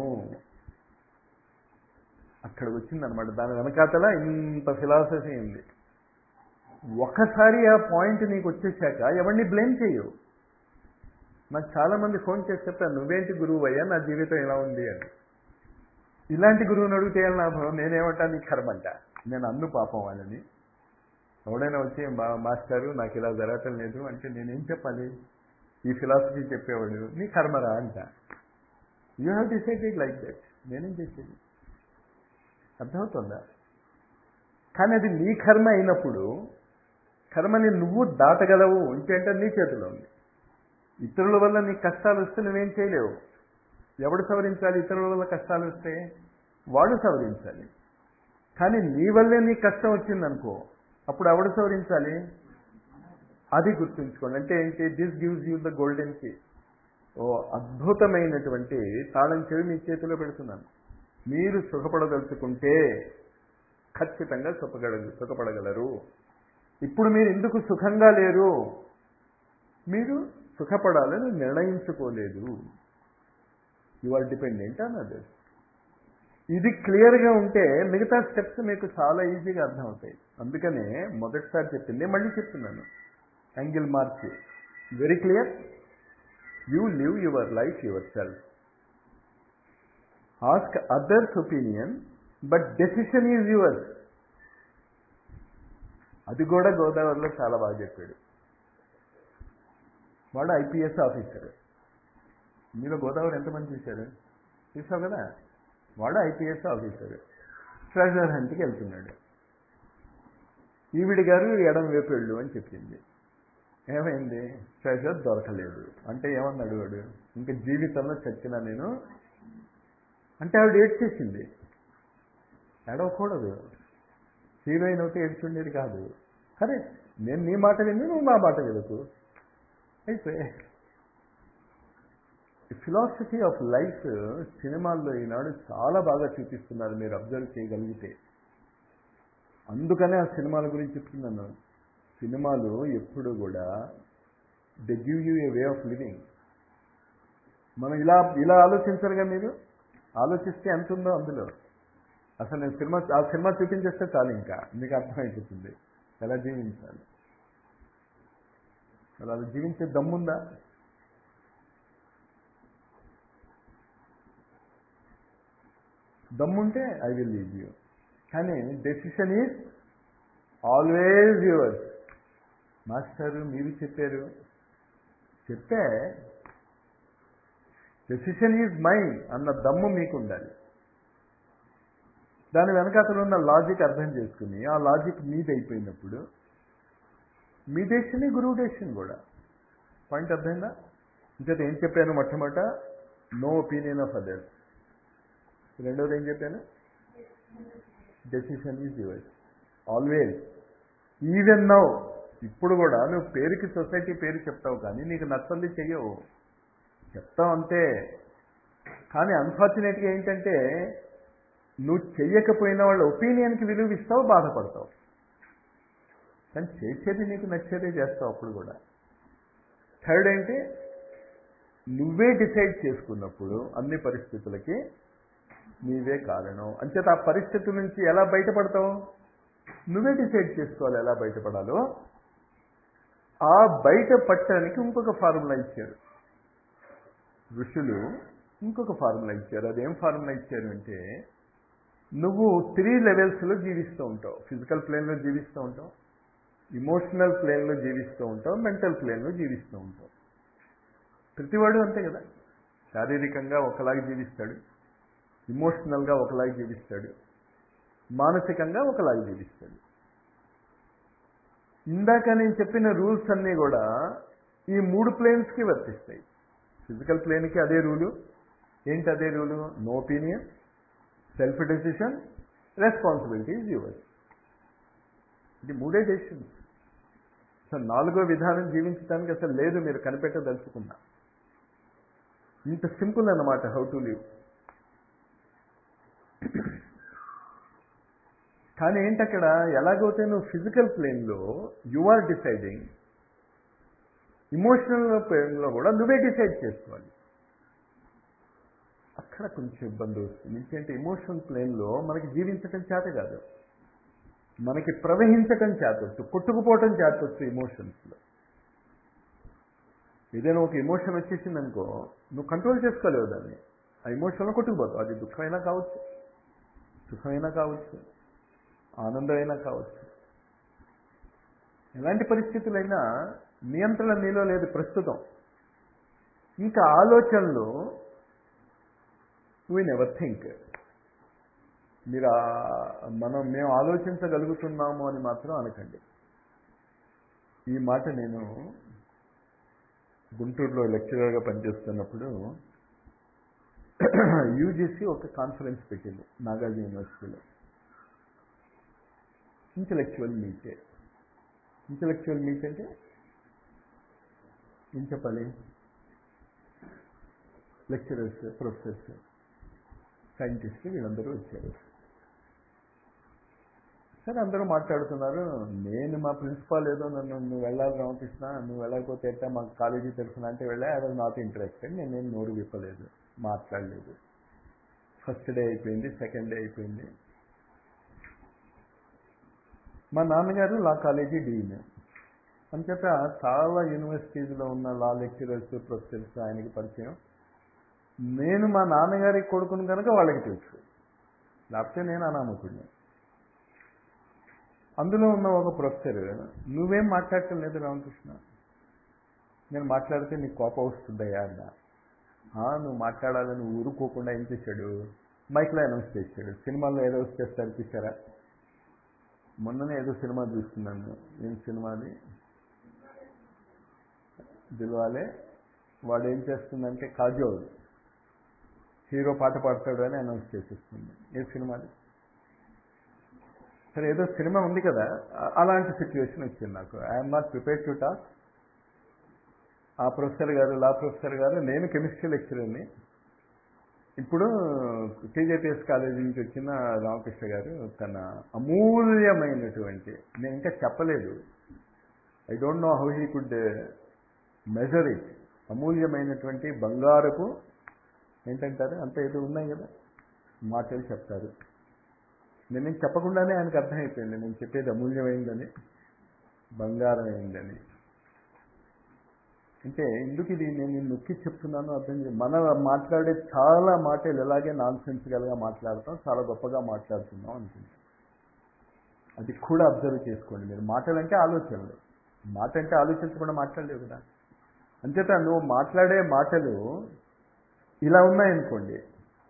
అక్కడ వచ్చిందనమాట దాని వెనకాతల ఇంత ఫిలాసఫీ ఉంది ఒకసారి ఆ పాయింట్ నీకు వచ్చేసాక ఎవరిని బ్లేమ్ చేయవు నాకు చాలా మంది ఫోన్ చేసి చెప్తాను నువ్వేంటి గురువు అయ్యా నా జీవితం ఎలా ఉంది అని ఇలాంటి గురువుని అడిగితే ఏం లాభం నేనేమంటా నీ కర్మంట నేను అన్ను పాపం వాళ్ళని ఎవడైనా వచ్చి మా మాస్టారు నాకు ఇలా జరగటం లేదు అంటే నేనేం చెప్పాలి ఈ ఫిలాసఫీ చెప్పేవాడు నీ కర్మరా అంట you have decided like that నేనేం చేసేది అర్థమవుతుందా కానీ అది నీ కర్మ అయినప్పుడు కర్మని నువ్వు దాటగలవు ఇంకేంటే నీ చేతిలో ఉంది ఇతరుల వల్ల నీకు కష్టాలు వస్తే నువ్వేం చేయలేవు ఎవడు సవరించాలి ఇతరుల వల్ల కష్టాలు వస్తే వాడు సవరించాలి కానీ నీ వల్లే నీకు కష్టం వచ్చిందనుకో అప్పుడు ఎవడు సవరించాలి అది గుర్తుంచుకోండి అంటే ఏంటి this gives you the golden key ఓ అద్భుతమైనటువంటి తాళం చెవి మీ చేతిలో పెడుతున్నాను మీరు సుఖపడదలుచుకుంటే ఖచ్చితంగా సుఖగడ సుఖపడగలరు ఇప్పుడు మీరు ఎందుకు సుఖంగా లేరు మీరు సుఖపడాలని నిర్ణయించుకోలేదు you are dependent on others ఇది క్లియర్గా ఉంటే మిగతా స్టెప్స్ మీకు చాలా ఈజీగా అర్థమవుతాయి అందుకనే మొదటిసారి చెప్పింది మళ్ళీ చెప్తున్నాను యాంగిల్ మార్చి very clear you live your life yourself ask others opinion but decision is yours అది కూడా గోదావరిలో చాలా బాగా చెప్పాడు వాడు ఐపీఎస్ ఆఫీసర్ మీలో గోదావరి ఎంతమంది చూశారు చూసావు కదా వాడు ఐపీఎస్ ఆఫీసర్ ట్రెజర్ హంట్కి వెళ్తున్నాడు ఈవిడి గారు ఎడం వైపు వెళ్ళు అని చెప్పింది ఏమైంది ట్రెజర్ దొరకలేదు అంటే ఏమన్నాడు వాడు ఇంకా జీవితంలో చచ్చినా నేను అంటే ఆవిడ ఏడ్చేసింది ఏడవకూడదు హీరోయిన్ ఒకటి ఏడ్చుండేది కాదు సరే నేను నీ మాట విని నువ్వు నా మాట వినకు అయిపోయి ఫిలాసఫీ ఆఫ్ లైఫ్ సినిమాల్లో ఈనాడు చాలా బాగా చూపిస్తున్నారు మీరు అబ్జర్వ్ చేయగలిగితే అందుకనే ఆ సినిమాల గురించి చెప్తున్నాను సినిమాలు ఎప్పుడు కూడా they give you a way of living మనం ఇలా ఇలా ఆలోచించరుగా మీరు ఆలోచిస్తే ఎంత ఉందో అందులో అసలు నేను సినిమా ఆ సినిమా చూపించేస్తే చాలు ఇంకా మీకు అర్థమైపోతుంది ఎలా జీవించాలి మరి అలా జీవించే దమ్ముందా దమ్ముంటే ఐ విల్ లీవ్ యూ కానీ decision is always yours master మీరు చెప్పారు చెప్తే డెసిషన్ ఈజ్ మైండ్ అన్న దమ్ము మీకు ఉండాలి దాని వెనకాతలో ఉన్న లాజిక్ అర్థం చేసుకుని ఆ లాజిక్ మీది అయిపోయినప్పుడు మీ డెసిషన్ గురువు డెసిషన్ కూడా పాయింట్ అర్థమైందా ఇంకైతే ఏం చెప్పాను మొట్టమొదట నో ఒపీనియన్ ఆఫ్ అదర్స్ రెండోది ఏం చెప్పాను decision is yours always even now ఇప్పుడు కూడా నువ్వు పేరుకి సొసైటీ పేరు చెప్తావు కానీ నీకు నచ్చంది చెయ్యవు చెప్తావు అంతే కానీ అన్ఫార్చునేట్గా ఏంటంటే నువ్వు చెయ్యకపోయిన వాళ్ళ ఒపీనియన్కి విలువ ఇస్తావు బాధపడతావు కానీ చేసేది నీకు నచ్చేదే చేస్తావు అప్పుడు కూడా థర్డ్ ఏంటి నువ్వే డిసైడ్ చేసుకున్నప్పుడు అన్ని పరిస్థితులకి నీవే కారణం అంచేత ఆ పరిస్థితుల నుంచి ఎలా బయటపడతావు నువ్వే డిసైడ్ చేసుకోవాలి ఎలా బయటపడాలో ఆ బయట పట్టడానికి ఇంకొక ఫార్ములా ఇచ్చారు ఋషులు ఇంకొక ఫార్ములా ఇచ్చారు అదేం ఫార్ములా ఇచ్చారు అంటే నువ్వు త్రీ లెవెల్స్లో జీవిస్తూ ఉంటావు ఫిజికల్ ప్లేన్లో జీవిస్తూ ఉంటావు ఇమోషనల్ ప్లేన్లో జీవిస్తూ ఉంటావు మెంటల్ ప్లేన్లో జీవిస్తూ ఉంటావు ప్రతివాడు అంతే కదా శారీరకంగా ఒకలాగా జీవిస్తాడు ఇమోషనల్గా ఒకలాగా జీవిస్తాడు మానసికంగా ఒకలాగా జీవిస్తాడు ఇందాక నేను చెప్పిన రూల్స్ అన్నీ కూడా ఈ మూడు ప్లేన్స్కి వర్తిస్తాయి ఫిజికల్ ప్లేన్కి అదే రూలు ఏంటి అదే rule no opinion self decision responsibility is yours ఇది మూడే డెసిషన్స్ అసలు నాలుగో విధానం జీవించడానికి అసలు లేదు మీరు కనిపెట్టదలుచుకున్నా ఇంత సింపుల్ అన్నమాట హౌ టు లివ్ కానీ ఏంటక్కడ ఎలాగైతే నువ్వు ఫిజికల్ ప్లేన్లో యు ఆర్ డిసైడింగ్ ఇమోషనల్ ప్లేన్లో కూడా నువ్వే డిసైడ్ చేసుకోవాలి అక్కడ కొంచెం ఇబ్బంది వస్తుంది ఎందుకంటే ఇమోషనల్ ప్లేన్లో మనకి జీవించటం చేత కాదు మనకి ప్రవహించటం చేతొచ్చు కొట్టుకుపోవటం చేతొచ్చు ఇమోషన్స్లో ఏదైనా ఒక ఇమోషన్ వచ్చేసింది అనుకో నువ్వు కంట్రోల్ చేసుకోలేవు దాన్ని ఆ ఇమోషన్లో కొట్టుకుపోతావు అది దుఃఖమైనా కావచ్చు సుఖమైనా కావచ్చు ఆనందమైనా కావచ్చు ఎలాంటి పరిస్థితులైనా నియంత్రణ నీలో లేదు ప్రస్తుతం ఇంకా ఆలోచనలు వీ నెవర్ థింక్ మీరు మనం మేము ఆలోచించగలుగుతున్నాము అని మాత్రం అనకండి ఈ మాట నేను గుంటూరులో లెక్చరర్గా పనిచేస్తున్నప్పుడు యూజీసీ ఒక కాన్ఫరెన్స్ పెట్టింది నాగార్జున యూనివర్సిటీలో ఇంటలెక్చువల్ మీటే ఇంటలెక్చువల్ మీట్ అంటే ఏం చెప్పాలి లెక్చరర్స్ ప్రొఫెసర్స్ సైంటిస్టులు వీళ్ళందరూ వచ్చారు సరే అందరూ మాట్లాడుతున్నారు నేను మా ప్రిన్సిపాల్ ఏదో నన్ను నువ్వు వెళ్ళాలి రామకృష్ణ నువ్వు వెళ్ళకపోతే ఎట్టా మాకు కాలేజీ తెలుసునా అంటే వెళ్ళా ఐ వాజ్ నాట్ ఇంట్రెస్టెడ్ నేను నేను నోరు విప్పలేదు మాట్లాడలేదు ఫస్ట్ డే అయిపోయింది సెకండ్ డే అయిపోయింది మా నాన్నగారు లా కాలేజీ డీన్ అంచేత చాలా యూనివర్సిటీస్లో ఉన్న లా లెక్చరర్స్ ప్రొఫెసర్స్ ఆయనకి పరిచయం నేను మా నాన్నగారి కొడుకును కనుక వాళ్ళకి తెలుసు లేకపోతే నేను అనామకుడిని అందులో ఉన్న ఒక ప్రొఫెసర్ నువ్వేం మాట్లాడటం లేదు రామకృష్ణ నేను మాట్లాడితే నీకు కోపం వస్తుందయ్యా అన్న నువ్వు మాట్లాడాలని ఊరుకోకుండా ఏం చేశాడు మైక్లో అనౌన్స్ చేశాడు సినిమాల్లో ఏదో చేస్తారు చూసారా మొన్ననే ఏదో సినిమా చూస్తున్నాను ఏం సినిమాది దిల్వాలే వాడు ఏం చేస్తుందంటే కాజోల్ హీరో పాట పాడతాడు అని అనౌన్స్ చేసేస్తుంది ఏ సినిమాది సరే ఏదో సినిమా ఉంది కదా అలాంటి సిచ్యువేషన్ వచ్చింది నాకు I'm not prepare to talk ఆ ప్రొఫెసర్ గారు లా ప్రొఫెసర్ గారు నేను కెమిస్ట్రీ లెక్చరర్ని ఇప్పుడు టీజేపీఎస్ కాలేజీ నుంచి వచ్చిన రామకృష్ణ గారు తన అమూల్యమైనటువంటి నేను ఇంకా చెప్పలేదు I don't know how he could measure it అమూల్యమైనటువంటి బంగారపు ఏంటంటారు అంత ఏదో ఉన్నాయి కదా మాటలు చెప్తారు నేనేం చెప్పకుండానే ఆయనకు అర్థమైపోయింది నేను చెప్పేది అమూల్యమైందని బంగారం అయిందని అంటే ఎందుకు ఇది నేను నొక్కి చెప్తున్నాను అర్థం చే మన మాట్లాడే చాలా మాటలు ఎలాగే నాన్ సెన్సికల్గా మాట్లాడతాం చాలా గొప్పగా మాట్లాడుతున్నాం అనుకుంటా అది కూడా అబ్జర్వ్ చేసుకోండి మీరు మాటలు అంటే ఆలోచనలు మాట అంటే ఆలోచించకుండా మాట్లాడలేవు కదా అంచేత నువ్వు మాట్లాడే మాటలు ఇలా ఉన్నాయనుకోండి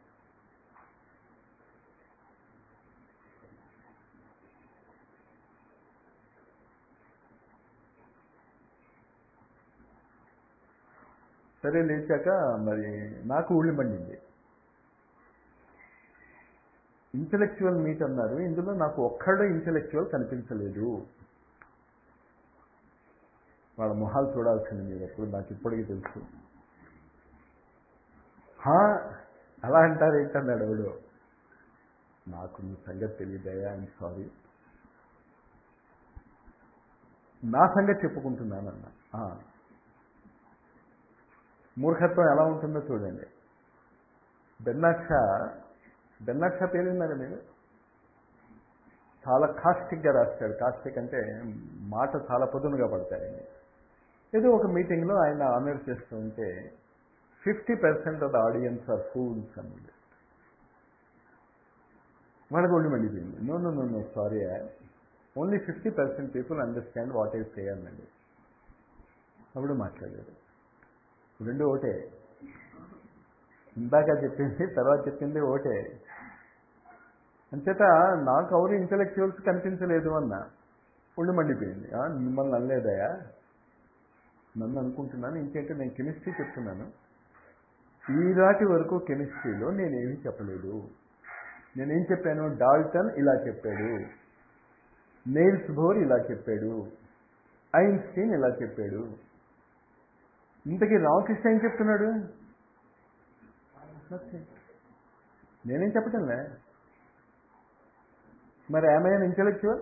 సరే లేచాక మరి నాకు ఊళ్ళు మండింది ఇంటలెక్చువల్ మీట్ అన్నారు ఇందులో నాకు ఒక్కడే ఇంటలెక్చువల్ కనిపించలేదు వాళ్ళ మొహాలు చూడాల్సింది మీరు ఎప్పుడు నాకు ఇప్పటికీ తెలుసు అలా అంటారు ఏంటన్నాడు ఎవడు నాకు నీ సంగతి తెలియదయా ఐఎమ్ సారీ నా సంగతి చెప్పుకుంటున్నానన్న మూర్ఖత్వం ఎలా ఉంటుందో చూడండి బెన్నాక్ష బెన్నాక్ష పేరున్నారు మీరు చాలా కాస్టిక్గా రాస్తాడు కాస్టిక్ అంటే మాట చాలా పొదునుగా పడతాయండి ఏదో ఒక మీటింగ్లో ఆయన ఆనర్ చేస్తూ ఉంటే fifty percent of the audience are fools అన్నది వాళ్ళకి ఒళ్ళు మండిపోయింది no no no no sorry only fifty percent people understand what is చేయాలండి అప్పుడు మాట్లాడారు రెండు ఒకటే ఇందాక చెప్పింది తర్వాత చెప్పింది ఒకటే అంచేత నాకు ఎవరు ఇంటలెక్చువల్స్ కనిపించలేదు అన్న ఒళ్ళు మండిపోయింది మిమ్మల్ని అనలేదయా నన్ను అనుకుంటున్నాను ఇంకేంటే నేను కెమిస్ట్రీ చెప్తున్నాను ఈనాటి వరకు కెమిస్ట్రీలో నేనేమి చెప్పలేదు నేనేం చెప్పాను డాల్టన్ ఇలా చెప్పాడు నెయిల్స్ బోర్ ఇలా చెప్పాడు ఐన్స్టీన్ ఇలా చెప్పాడు ఇంతకీ రామకృష్ణ ఏం చెప్తున్నాడు నేనేం చెప్పటంలే మరి ఏమైనా ఇంటలెక్చువల్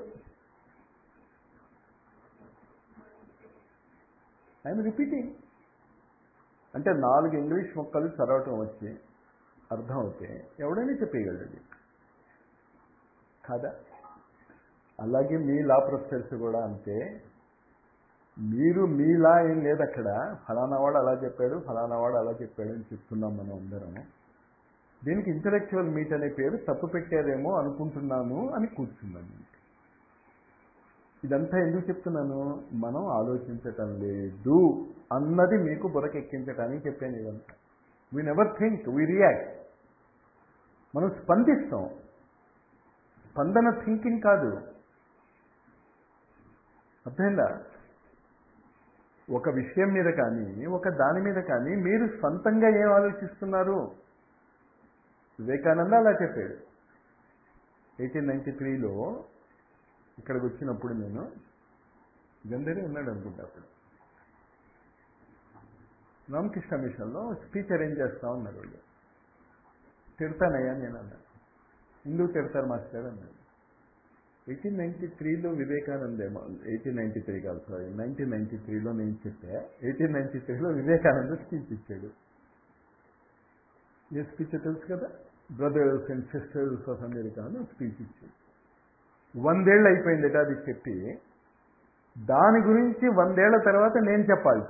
ఐఎమ్ రిపీటింగ్ అంటే నాలుగు ఇంగ్లీష్ మొక్కలు చదవటం వచ్చి అర్థం అవుతే ఎవడైనా చెప్పేయగలడు కాదా అలాగే మీ లా ప్రొఫెసర్స్ కూడా అంతే మీరు మీలా ఏం లేదు అక్కడ ఫలానా వాడు అలా చెప్పాడు ఫలానా వాడు అలా చెప్పాడు అని చెప్తున్నాం మనం అందరం దీనికి ఇంటలెక్చువల్ మీట్ అనే పేరు తప్పు పెట్టారేమో అనుకుంటున్నాను అని కూర్చున్నాను ఇదంతా ఎందుకు చెప్తున్నాను మనం ఆలోచించటం లేదు అన్నది మీకు బురకెక్కించటానికి చెప్పాను ఇదంతా we never think we react మనం స్పందిస్తాం స్పందన థింకింగ్ కాదు అర్థమైందా ఒక విషయం మీద కానీ ఒక దాని మీద కానీ మీరు సొంతంగా ఏం ఆలోచిస్తున్నారు వివేకానంద అలా చెప్పాడు ఎయిటీన్ నైంటీ త్రీలో ఇక్కడికి వచ్చినప్పుడు నేను గంధరి ఉన్నాడు అనుకుంటా అప్పుడు రామకృష్ణ మిషన్లో స్పీచ్ అరేంజ్ చేస్తా ఉన్నారు వాళ్ళు తిడతానయ్యా నేను అన్నా ఎందుకు తిడతారు మాస్టర్ అన్నాడు ఎయిటీన్ నైన్టీ త్రీలో వివేకానందేమో ఎయిటీన్ నైన్టీ త్రీ కాదు సారీ నైన్టీన్ నైన్టీ త్రీలో నేను చెప్పా ఎయిటీన్ నైన్టీ త్రీలో వివేకానంద స్పీచ్ ఇచ్చాడు ఏ స్పీచ్ తెలుసు కదా brothers and sisters of America అని స్పీచ్ ఇచ్చాడు వందేళ్ళు అయిపోయిందట అది చెప్పి దాని గురించి వందేళ్ల తర్వాత నేను చెప్పాలట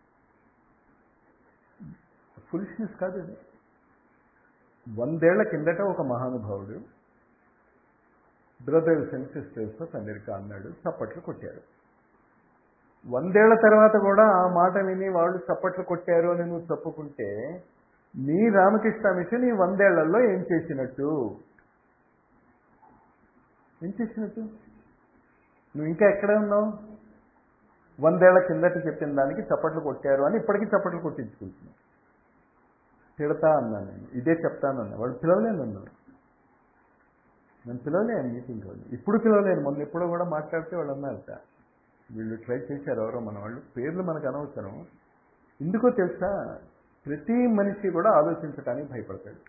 ఫుల్స్నెస్ కాదు ఇది వందేళ్ల కిందట ఒక మహానుభావుడు brothers and sisters of America అన్నాడు చప్పట్లు కొట్టారు వందేళ్ల తర్వాత కూడా ఆ మాట విని వాళ్ళు చప్పట్లు కొట్టారు అని నువ్వు చెప్పుకుంటే నీ రామకృష్ణ మిషన్ ఈ వందేళ్లలో ఏం చేసినట్టు ఏం చేసినట్టు నువ్వు ఇంకా ఎక్కడ ఉన్నావు వందేళ్ల కిందట చెప్పిన దానికి చప్పట్లు కొట్టారు అని ఇప్పటికీ చప్పట్లు కొట్టించుకుంటున్నావు తిడతా అన్నాను నేను ఇదే చెప్తానన్నా వాడు పిలవలేను నన్ను నేను పిలవలేను మీటింగ్ వాళ్ళు ఇప్పుడు పిలవలేను మొన్న ఎప్పుడో కూడా మాట్లాడితే వాళ్ళు అన్నారట వీళ్ళు ట్రై చేశారు ఎవరో మన వాళ్ళు పేర్లు మనకు అనవసరం ఎందుకో తెలుసా ప్రతి మనిషి కూడా ఆలోచించడానికి భయపడతాడు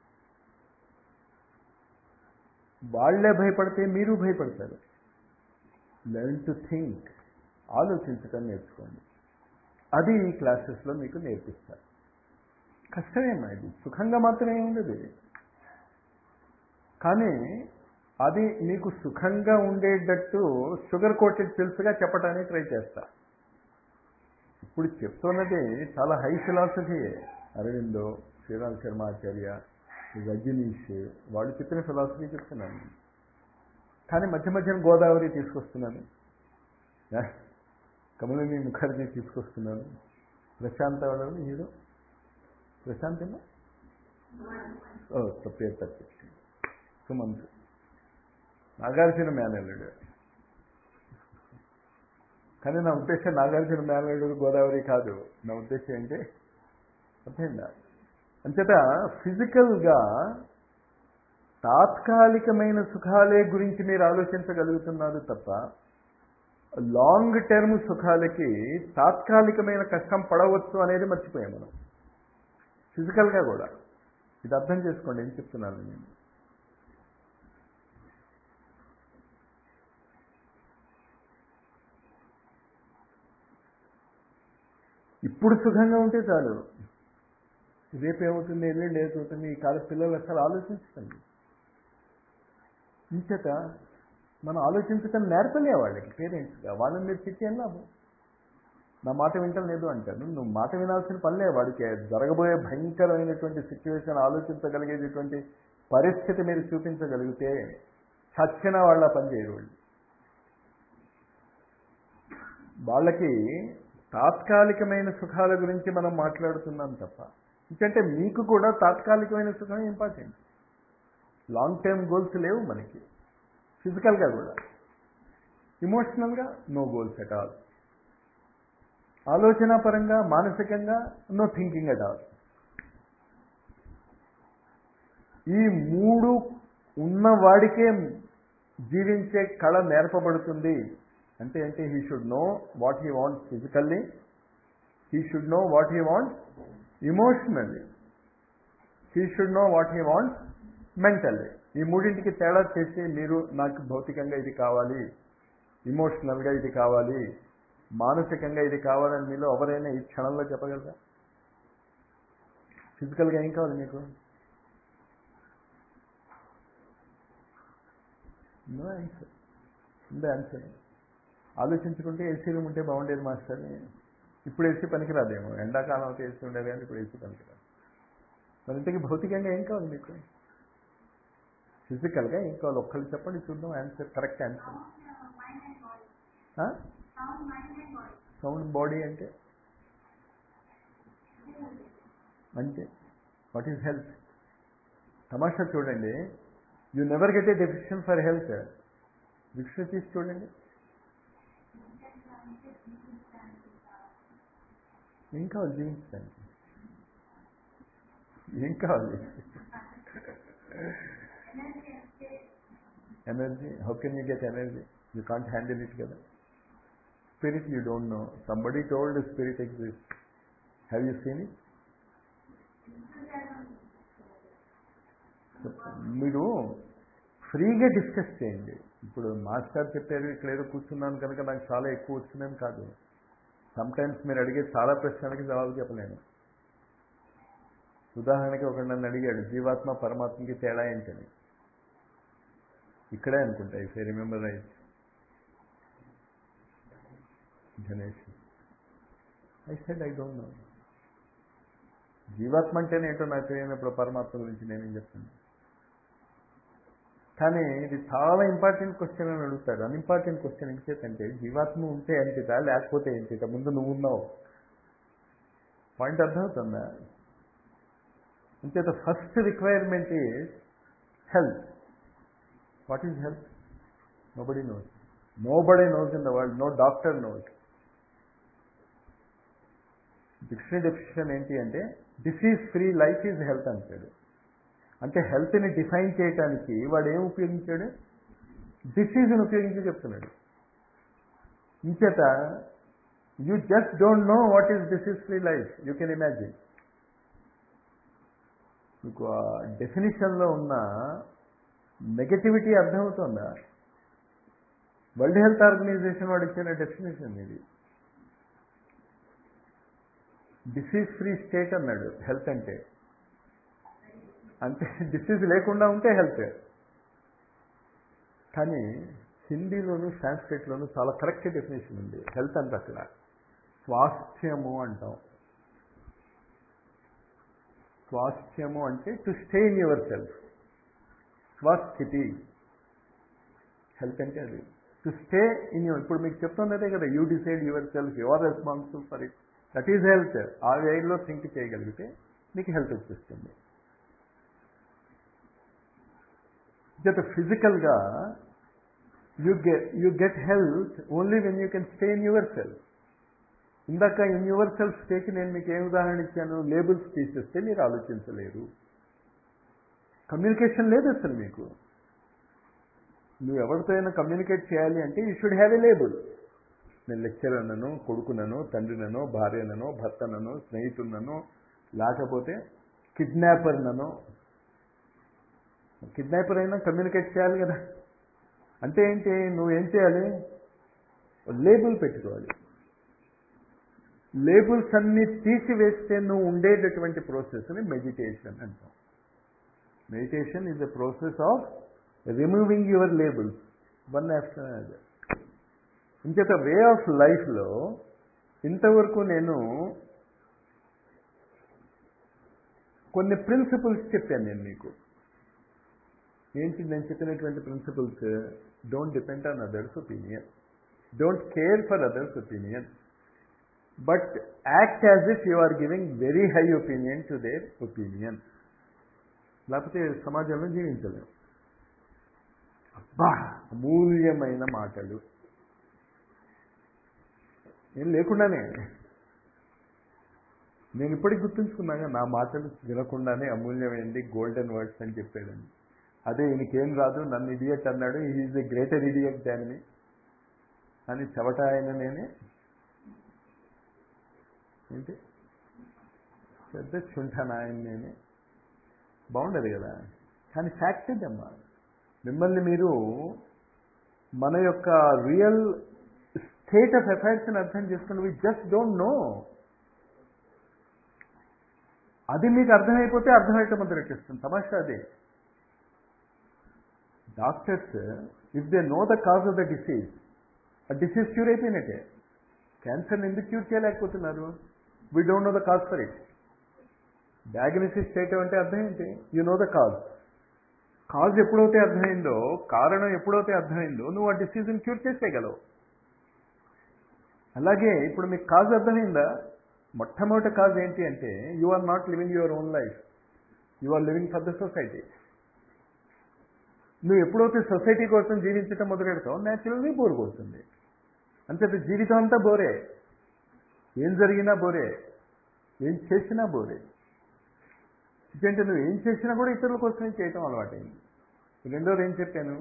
వాళ్లే భయపడితే మీరు భయపడతారు లెర్న్ టు థింక్ ఆలోచించటం నేర్చుకోండి అది ఈ క్లాసెస్లో మీకు నేర్పిస్తారు కష్టమేమా ఇది సుఖంగా మాత్రమే ఉండదు కానీ అది మీకు సుఖంగా ఉండేటట్టు షుగర్ కోటెడ్ పిల్స్గా చెప్పడానికి ట్రై చేస్తా ఇప్పుడు చెప్తున్నది చాలా హై ఫిలాసఫీ అరవిందో శ్రీరామ్ శర్మ ఆచార్య రజనీష్ వాళ్ళు చెప్పిన ఫిలాసఫీ చెప్తున్నాను కానీ మధ్య మధ్యన గోదావరి తీసుకొస్తున్నాను కమలిని ముఖర్జీ తీసుకొస్తున్నాను ప్రశాంత్ వాళ్ళని హీరో ప్రశాంత్ ఏమో ఓ పేరు తప్పి సుమంత్ నాగార్జున మేనల్లుడు కానీ నా ఉద్దేశం నాగార్జున మేనల్లుడు గోదావరి కాదు నా ఉద్దేశం ఏంటి అర్థమైందా అంచేత ఫిజికల్గా తాత్కాలికమైన సుఖాలే గురించి మీరు ఆలోచించగలుగుతున్నారు తప్ప లాంగ్ టర్మ్ సుఖాలకి తాత్కాలికమైన కష్టం పడవచ్చు అనేది మర్చిపోయాం మనం ఫిజికల్గా కూడా ఇది అర్థం చేసుకోండి ఏం చెప్తున్నాను నేను ఇప్పుడు సుఖంగా ఉంటే చాలు రేపేమవుతుంది ఎల్లుండి ఏమవుతుంది ఈ కాల పిల్లలు అసలు ఆలోచించండి ఇంచేత మనం ఆలోచించటం నేర్పలే వాళ్ళకి పేరెంట్స్గా వాళ్ళని మీరు తిట్టేం లాభం నా మాట వింటం లేదు అంటాను నువ్వు మాట వినాల్సిన పనిలే వాడికి జరగబోయే భయంకరమైనటువంటి సిచ్యువేషన్ ఆలోచించగలిగేటటువంటి పరిస్థితి మీరు చూపించగలిగితే చచ్చిన వాళ్ళ పని చేయరు వాళ్ళు వాళ్ళకి తాత్కాలికమైన సుఖాల గురించి మనం మాట్లాడుతున్నాం తప్ప ఎందుకంటే మీకు కూడా తాత్కాలికమైన సుఖం ఇంపార్టెంట్ లాంగ్ టర్మ్ గోల్స్ లేవు మనకి ఫిజికల్గా కూడా ఇమోషనల్గా నో గోల్స్ అట్ ఆల్ ఆలోచన పరంగా మానసికంగా నో థింకింగ్ అట్ ఆల్ ఈ మూడు ఉన్నవాడికే జీవించే కళ నేర్పబడుతుంది అంటే అంటే he should know what he wants physically he should know what he wants emotionally he should know what he wants mentally ఈ మూడింటికి తేడా చేసి మీరు నాకు భౌతికంగా ఇది కావాలి ఇమోషనల్గా ఇది కావాలి మానసికంగా ఇది కావాలని మీలో ఎవరైనా ఈ క్షణంలో చెప్పగలరా ఫిజికల్గా ఏం కావాలి మీకు నో ఆన్సర్ ఉందే ఆన్సర్ ఆలోచించుకుంటే ఏసీ రూమ్ ఉంటే బాగుండేది మాస్టర్ ఇప్పుడు ఏసీ పనికిరాదేమో ఎండాకాలం అయితే ఏసీ ఉండేది కానీ ఇప్పుడు ఏసీ పనికిరాదు మరి ఇంతకీ భౌతికంగా ఏం కావాలి మీకు ఫిజికల్గా ఏం కావాలి ఒక్కళ్ళు చెప్పండి చూద్దాం answer correct answer sound body అంటే అంటే వాట్ ఈజ్ హెల్త్ తమాషా చూడండి you never get a definition for health dictionary తీసి చూడండి ఏం కావాలి జీవించడానికి ఏం కావాలి energy how can you get energy you can't handle it కదా spirit you don't know somebody told spirit exist have you seen it మీరు ఫ్రీగా డిస్కస్ చేయండి ఇప్పుడు మాస్టర్ చెప్పారు ఇక్కడ ఏదో కూర్చున్నాను కనుక నాకు చాలా ఎక్కువ వచ్చిందని కాదు సమ్ టైమ్స్ మీరు అడిగే చాలా ప్రశ్నలకి జవాబు చెప్పలేను ఉదాహరణకి ఒకడు నన్ను అడిగాడు జీవాత్మ పరమాత్మకి తేడా ఏంటని ఇక్కడే అనుకుంటా if I remember right Ganesh I said I don't know జీవాత్మ అంటేనే ఏంటో నాకు తెలియనప్పుడు పరమాత్మ గురించి నేనేం చెప్తాను కానీ ఇది చాలా ఇంపార్టెంట్ క్వశ్చన్ అని అడుగుతాడు అన్ఇంపార్టెంట్ క్వశ్చన్ ఎంచేతంటే జీవాత్మ ఉంటే ఎంటిదా లేకపోతే ఎంటిదా ముందు నువ్వు ఉన్నావు పాయింట్ అర్థమవుతుందా అంచేత first requirement is health what is health nobody knows nobody knows in the world no doctor knows dictionary definition ఏంటి అంటే disease free life is health అంటాడు అంటే హెల్త్ని డిఫైన్ చేయడానికి వాడు ఏం ఉపయోగించాడు డిసీజ్ని ఉపయోగించి చెప్తున్నాడు ఇంచేత you just don't know what is disease free life you can imagine మీకు ఆ డెఫినేషన్లో ఉన్న నెగటివిటీ అర్థమవుతుందా వరల్డ్ హెల్త్ ఆర్గనైజేషన్ వాడు ఇచ్చిన డెఫినేషన్ ఇది డిసీజ్ ఫ్రీ స్టేట్ అన్నాడు హెల్త్ అంటే అంటే డిసీజ్ లేకుండా ఉంటే హెల్త్ కానీ హిందీలోను సాంస్క్రిట్లోను చాలా కరెక్ట్ డెఫినేషన్ ఉంది హెల్త్ అంటే అక్కడ స్వాస్థ్యము అంటాం స్వాస్థ్యము అంటే to stay in yourself స్వస్థితి హెల్త్ అంటే అది టు స్టే ఇన్ యువర్ ఇప్పుడు మీకు చెప్తున్నదే కదా you decide yourself your responsible for it that is health ఆ వేలో థింక్ చేయగలిగితే మీకు హెల్త్ వచ్చేస్తుంది జత ఫిజికల్గా you get you get health only when you can stay in yourself ఇందాక ఇన్ యువర్ సెల్ఫ్ స్టేకి నేను మీకు ఏం ఉదాహరణ ఇచ్చాను లేబుల్స్ తీసేస్తే మీరు ఆలోచించలేరు కమ్యూనికేషన్ లేదు అసలు మీకు నువ్వు ఎవరితో అయినా కమ్యూనికేట్ చేయాలి అంటే you should have a label నేను లెక్చరర్నను కొడుకునను తండ్రినను భార్యనను భర్తనను స్నేహితున్నను లేకపోతే కిడ్నాపర్నను కిడ్నాపర్ అయినా కమ్యూనికేట్ చేయాలి కదా అంటే ఏంటి నువ్వేం చేయాలి లేబుల్ పెట్టుకోవాలి లేబుల్స్ అన్ని తీసివేస్తే నువ్వు ఉండేటటువంటి ప్రాసెస్ని మెడిటేషన్ అంటాం meditation is the process of removing your labels one after other ఇంచేత వే ఆఫ్ లైఫ్లో ఇంతవరకు నేను కొన్ని ప్రిన్సిపల్స్ చెప్పాను నేను మీకు ఏంటి నేను చెప్పినటువంటి principles don't depend on others opinion don't care for others opinion but act as if you are giving very high opinion to their opinion లేకపోతే సమాజంలో జీవించలేము అబ్బా అమూల్యమైన మాటలు ఏం లేకుండానే నేను ఇప్పటికి గుర్తుంచుకున్నాగా నా మాటలు వినకుండానే అమూల్యమైంది గోల్డెన్ వర్డ్స్ అని చెప్పాడని అదే ఈయనకేం రాదు నన్ను ఇడియట్ అన్నాడు is a greater idiot than me అని చెవట ఆయన నేనే ఏంటి పెద్ద చుంటాను ఆయన నేనే బాగుండదు కదా కానీ ఫ్యాక్ట్ ఇదమ్మా మిమ్మల్ని మీరు మన యొక్క రియల్ స్టేట్ ఆఫ్ అఫైర్స్ని అర్థం చేసుకుని వీ జస్ట్ డోంట్ నో అది మీకు అర్థమైపోతే అర్థమయ్యటం మొదలెట్టేస్తుంది తమాషా అదే doctors if they know the cause of the disease ఆ డిసీజ్ క్యూర్ అయిపోయినట్టే క్యాన్సర్ని ఎందుకు క్యూర్ చేయలేకపోతున్నారు we don't know the cause for it diagnosis చేయటం అంటే అర్థం ఏంటి you know the cause cause ఎప్పుడైతే అర్థమైందో కారణం ఎప్పుడైతే అర్థమైందో నువ్వు ఆ డిసీజ్ని క్యూర్ చేసేయగలవు అలాగే ఇప్పుడు మీకు కాజ్ అర్థమైందా మొట్టమొదటి కాజ్ ఏంటి అంటే you are not living your own life you are living for the society నువ్వు ఎప్పుడైతే సొసైటీ కోసం జీవించటం మొదలెడతావు న్యాచురల్గా బోర్ కొడుతుంది అంతే జీవితం అంతా బోరే ఏం జరిగినా బోరే ఏం చేసినా బోరే ఎందుకంటే నువ్వు ఏం చేసినా కూడా ఇతరుల కోసమే చేయటం అలవాటైంది రెండోది ఏం చెప్పాను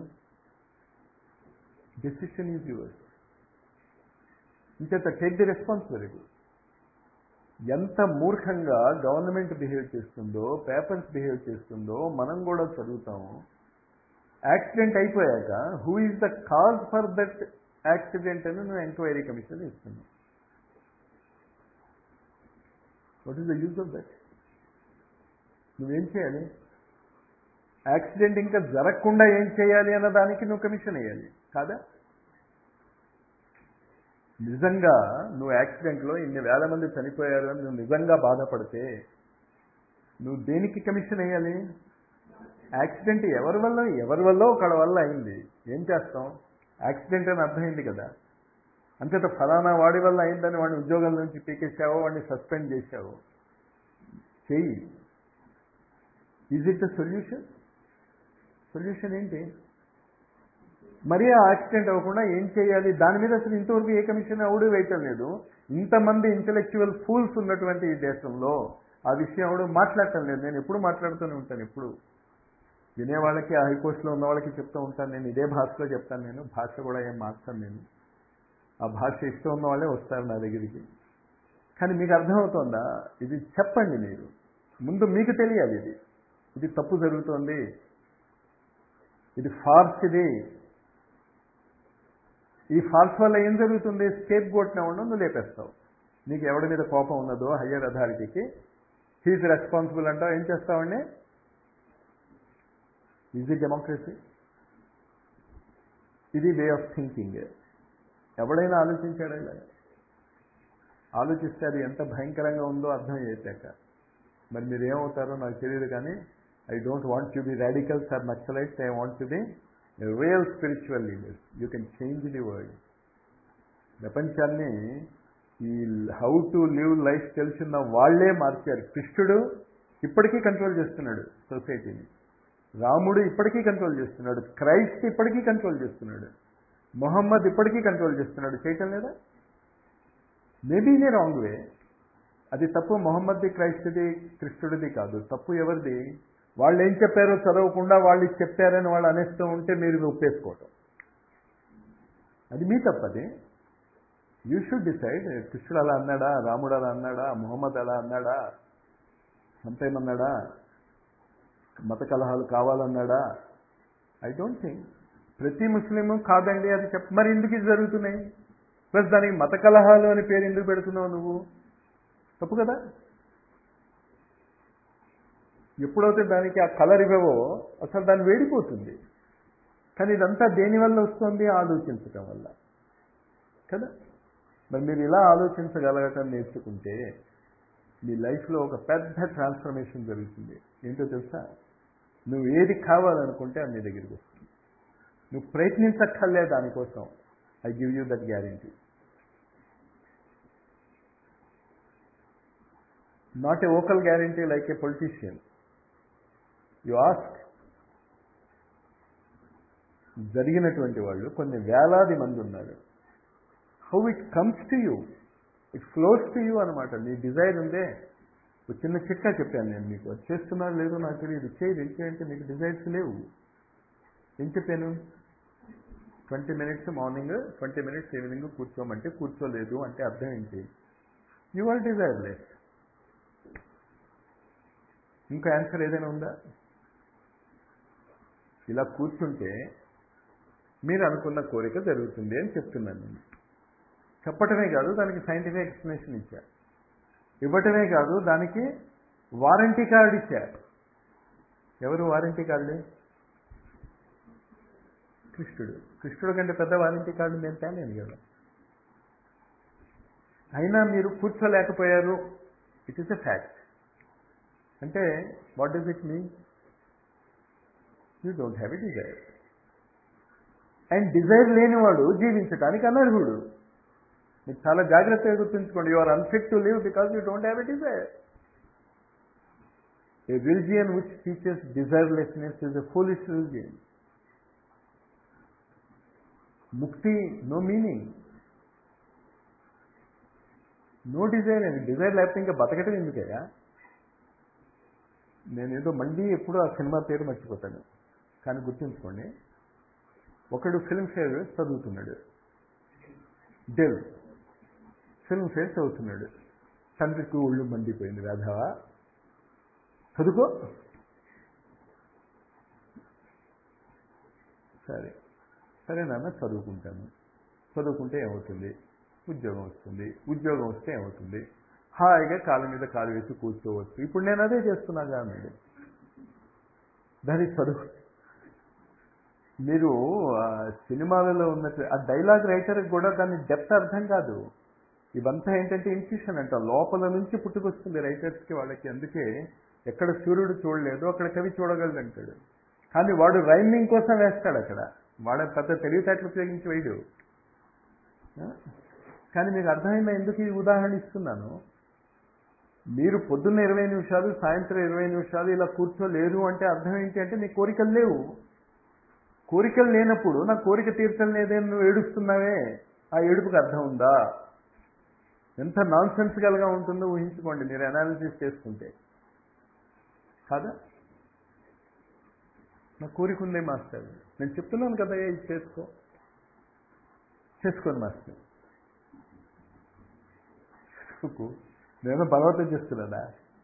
డెసిషన్ ఈజ్ యువర్స్ ఇంచేత టేక్ ది రెస్పాన్సిబిలిటీ ఎంత మూర్ఖంగా గవర్నమెంట్ బిహేవ్ చేస్తుందో పేపర్స్ బిహేవ్ చేస్తుందో మనం కూడా చదువుతాము యాక్సిడెంట్ అయిపోయాక who is the cause for that accident అని నువ్వు ఎంక్వైరీ కమిషన్ ఇస్తున్నావు what is the use of that నువ్వేం చేయాలి యాక్సిడెంట్ ఇంకా జరగకుండా ఏం చేయాలి అన్న దానికి నువ్వు కమిషన్ వేయాలి కాదా నిజంగా నువ్వు యాక్సిడెంట్లో ఇన్ని వేల మంది చనిపోయారు అని నువ్వు నిజంగా బాధపడితే నువ్వు దేనికి కమిషన్ వేయాలి యాక్సిడెంట్ ఎవరి వల్ల ఎవరి వల్ల ఒకళ్ళ వల్ల అయింది ఏం చేస్తాం యాక్సిడెంట్ అని అర్థమైంది కదా అంతేత ఫలానా వాడి వల్ల అయిందని వాడిని ఉద్యోగం నుంచి పీకేసావో వాడిని సస్పెండ్ చేశావో చెయ్యి is it the solution solution ఏంటి మరీ ఆ యాక్సిడెంట్ అవ్వకుండా ఏం చేయాలి దాని మీద అసలు ఇంతవరకు ఏ కమిషన్ ఎవడు వేయటం లేదు ఇంతమంది ఇంటలెక్చువల్ ఫూల్స్ ఉన్నటువంటి ఈ దేశంలో ఆ విషయం ఎవడు మాట్లాడటం లేదు నేను ఎప్పుడు మాట్లాడుతూనే ఉంటాను ఎప్పుడు వినేవాళ్ళకి ఆ హైకోర్టులో ఉన్న వాళ్ళకి చెప్తూ ఉంటాను నేను ఇదే భాషలో చెప్తాను నేను భాష కూడా ఏం మార్చాను నేను ఆ భాష ఇష్టం ఉన్న వాళ్ళే వస్తారు నా దగ్గరికి కానీ మీకు అర్థమవుతోందా ఇది చెప్పండి మీరు ముందు మీకు తెలియాలి ఇది ఇది తప్పు జరుగుతోంది ఇది ఫార్స్ ఇది ఈ ఫాల్స్ వల్ల ఏం జరుగుతుంది స్కేప్ గోట్న ఉండడం నువ్వు లేపేస్తావు నీకు ఎవడి మీద కోపం ఉన్నదో హయ్యర్ అథారిటీకి హీజ్ రెస్పాన్సిబుల్ అంటావు ఏం చేస్తావండి ఈజ్ ఇట్ డెమోక్రసీ ఇది వే ఆఫ్ థింకింగ్ ఎవడైనా ఆలోచించాడా ఇలా ఆలోచిస్తే అది ఎంత భయంకరంగా ఉందో అర్థం చేశాక మరి మీరు ఏమవుతారో నాకు తెలియదు కానీ I don't want to be radicals or naxalites I want to be real spiritual leaders you can change the world ప్రపంచాన్ని ఈ హౌ టు లివ్ లైఫ్ తెలిసిన వాళ్లే మార్చారు కృష్ణుడు ఇప్పటికీ కంట్రోల్ చేస్తున్నాడు సొసైటీని రాముడు ఇప్పటికీ కంట్రోల్ చేస్తున్నాడు క్రైస్ట్ ఇప్పటికీ కంట్రోల్ చేస్తున్నాడు మొహమ్మద్ ఇప్పటికీ కంట్రోల్ చేస్తున్నాడు చేయటం లేదా maybe in a wrong way అది తప్పు మొహమ్మద్ది క్రైస్తుది కృష్ణుడిది కాదు తప్పు ఎవరిది వాళ్ళు ఏం చెప్పారో చదవకుండా వాళ్ళు చెప్పారని వాళ్ళు అనేస్తూ ఉంటే మీరు ఒప్పేసుకోవటం అది మీ తప్పది యూ షుడ్ డిసైడ్ కృష్ణుడు అలా అన్నాడా రాముడు అలా అన్నాడా మొహమ్మద్ అలా అన్నాడా చంపేమన్నాడా మత కలహాలు కావాలన్నాడా ఐ డోంట్ థింక్ ప్రతి ముస్లిం కాదండి అది చెప్ మరి ఎందుకు ఇది జరుగుతున్నాయి ప్లస్ దానికి మత కలహాలు అని పేరు ఎందుకు పెడుతున్నావు నువ్వు తప్పు కదా ఎప్పుడైతే దానికి ఆ కలర్ ఇవ్వవో అసలు దాన్ని వేడిపోతుంది కానీ ఇదంతా దేనివల్ల వస్తుంది ఆలోచించటం వల్ల కదా మరి మీరు ఇలా ఆలోచించగలగటం నేర్చుకుంటే మీ లైఫ్లో ఒక పెద్ద ట్రాన్స్ఫర్మేషన్ జరుగుతుంది ఏంటో తెలుసా నువ్వు ఏది కావాలనుకుంటే అది నీ దగ్గరికి వస్తుంది నువ్వు ప్రయత్నించక్కర్లే దానికోసం I give you that guarantee not a vocal guarantee like a politician you ask జరిగినటువంటి వాళ్ళు కొన్ని వేలాది మంది ఉన్నారు how it comes to you it flows to you అనమాట నీ డిజైర్ ఉందే ఒక చిన్న చిట్కా చెప్పాను నేను మీకు అది చేస్తున్నారు లేదో నాకు తెలియదు చేయదు ఎందుకంటే నీకు డిజైర్స్ లేవు ఏం చెప్పాను twenty minutes morning twenty minutes evening కూర్చోమంటే కూర్చోలేదు అంటే అర్థం ఏంటి యు ఆర్ డిజైర్లెస్ ఇంకా ఆన్సర్ ఏదైనా ఉందా ఇలా కూర్చుంటే మీరు అనుకున్న కోరిక జరుగుతుంది అని చెప్తున్నాను నేను చెప్పటమే కాదు దానికి సైంటిఫిక్ ఎక్స్ప్లెనేషన్ ఇచ్చా ఇవ్వటమే కాదు దానికి వారంటీ కార్డు ఇచ్చారు ఎవరు వారంటీ కార్డు కృష్ణుడు కృష్ణుడు కంటే పెద్ద వారంటీ కార్డు నేను తేలేను కదా అయినా మీరు కూర్చోలేకపోయారు ఇట్ ఈస్ ఎ ఫ్యాక్ట్ అంటే what does it mean you don't have a desire and desire లేనివాడు జీవించడానికి అనర్హుడు మీరు చాలా జాగ్రత్తగా గుర్తుంచుకోండి you are unfit to live because you don't have a desire a religion which teaches desirelessness is a foolish religion ముక్తి no meaning no desire అని desire లేకపోతే ఇంకా బతకటం ఎందుకయ్యా నేనేదో మళ్ళీ ఎప్పుడూ ఆ సినిమా పేరు మర్చిపోతాను కానీ గుర్తుంచుకోండి ఒకడు ఫిల్మ్ఫేర్ చదువుతున్నాడు డెల్ ఫిల్మ్ఫేర్ చదువుతున్నాడు తండ్రికి ఒళ్ళు మండిపోయింది రాధావా చదువుకో సరే సరే నాన్న చదువుకుంటాను చదువుకుంటే ఏమవుతుంది ఉద్యోగం వస్తుంది ఉద్యోగం వస్తే ఏమవుతుంది హాయిగా కాళ్ళ మీద కాలు వేసి కూర్చోవచ్చు ఇప్పుడు నేను అదే చేస్తున్నాగా మీరు దాని చదువు మీరు ఆ సినిమాలలో ఉన్నట్టు ఆ డైలాగ్ రైటర్కి కూడా దాని డెప్త్ అర్థం కాదు ఇవంతా ఏంటంటే ఇన్ఫ్యూషన్ అంట లోపల నుంచి పుట్టుకొస్తుంది రైటర్స్కి వాళ్ళకి అందుకే ఎక్కడ సూర్యుడు చూడలేదు అక్కడ కవి చూడగలడు అంటాడు కానీ వాడు రైమింగ్ కోసం వేస్తాడు అక్కడ వాడ పెద్ద తెలివితేటలు ఉపయోగించి వేయడు ఆ? కానీ మీకు అర్థమైందా ఎందుకు ఈ ఉదాహరణ ఇస్తున్నాను మీరు పొద్దున్న ఇరవై నిమిషాలు సాయంత్రం ఇరవై నిమిషాలు ఇలా కూర్చోలేరు అంటే అర్థం ఏంటి అంటే నీ కోరికలు లేవు కోరికలు లేనప్పుడు నా కోరిక తీర్చడం లేదని నువ్వు ఏడుస్తున్నావే ఆ ఏడుపుకి అర్థం ఉందా ఎంత నాన్ సెన్సికల్గా ఉంటుందో ఊహించుకోండి మీరు అనాలిసిస్ చేసుకుంటే కాదా నా కోరిక ఉందే మాస్టర్ నేను చెప్తున్నాను కదా ఇది చేసుకో చేసుకోండి మాస్టర్ చేసుకోకు నేను బలవంతం చేస్తున్నానా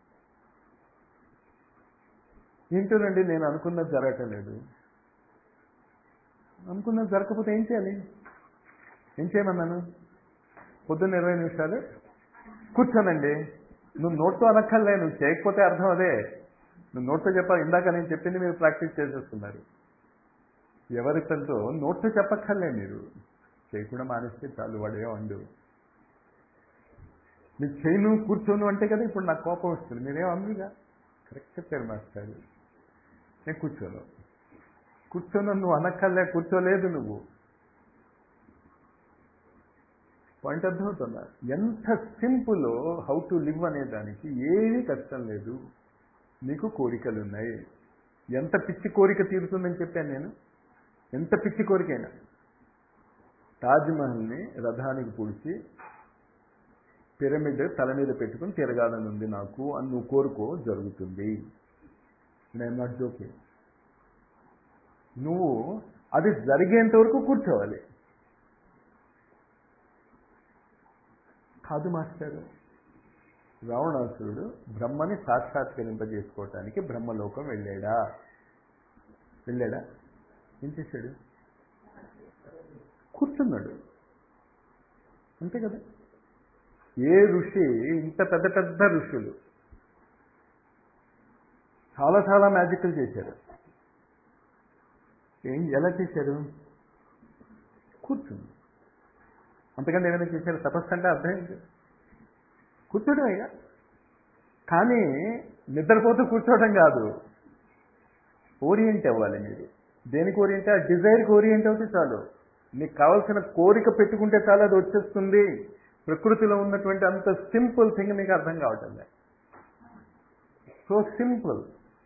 ఏంటోనండి నేను అనుకున్నది జరగటం లేదు అనుకున్నది జరగకపోతే ఏం చేయాలి ఏం చేయమన్నాను పొద్దున్న ఇరవై నిమిషాలు కూర్చోనండి నువ్వు నోట్తో అనక్కర్లే నువ్వు చేయకపోతే అర్థం అదే నువ్వు నోట్తో చెప్పాలి ఇందాక నేను చెప్పింది మీరు ప్రాక్టీస్ చేసేస్తున్నారు ఎవరితో నోట్తో చెప్పక్కర్లే మీరు చేయకుండా మానేస్తే చాలు వాడే వండు మీరు చేయను కూర్చోను అంటే కదా ఇప్పుడు నాకు కోపం వస్తుంది మీరేం అందుగా కరెక్ట్ చెప్పారు మాస్టర్ నేను కూర్చోను కూర్చోను నువ్వు అనక్కర్లే కూర్చోలేదు నువ్వు పాయింట్ అర్థమవుతుందా ఎంత సింపుల్ హౌ టు లివ్ అనే దానికి ఏమీ కష్టం లేదు నీకు కోరికలు ఉన్నాయి ఎంత పిచ్చి కోరిక తీరుతుందని చెప్పాను నేను ఎంత పిచ్చి కోరికైనా తాజ్మహల్ని రథానికి పూడ్చి పిరమిడ్ తల మీద పెట్టుకుని తిరగాలని ఉంది నాకు అని నువ్వు కోరుకో జరుగుతుంది నేను నాట్ జోకింగ్ నువ్వు అది జరిగేంత వరకు కూర్చోవాలి కాదు మాస్టర్ రావణాసురుడు బ్రహ్మని సాక్షాత్కరింపజేసుకోవటానికి బ్రహ్మలోకం వెళ్ళాడా వెళ్ళాడా ఏం చేశాడు కూర్చున్నాడు అంతే కదా ఏ ఋషి ఇంత పెద్ద పెద్ద ఋషులు చాలా చాలా మ్యాజిక్లు చేశారు ఏం ఎలా చేశారు కూర్చుంది అంతకంటే ఏమైనా చేశారు తపస్సు అంటే అర్థం ఏంటి కూర్చోవడం అయ్యా కానీ నిద్రపోతూ కూర్చోవడం కాదు ఓరియంట్ అవ్వాలి మీరు దేనికి ఓరియంట్ ఆ డిజైర్కి ఓరియంట్ అవుతే చాలు మీకు కావాల్సిన కోరిక పెట్టుకుంటే చాలు అది వచ్చేస్తుంది ప్రకృతిలో ఉన్నటువంటి అంత సింపుల్ థింగ్ మీకు అర్థం కావటం లేదు సో సింపుల్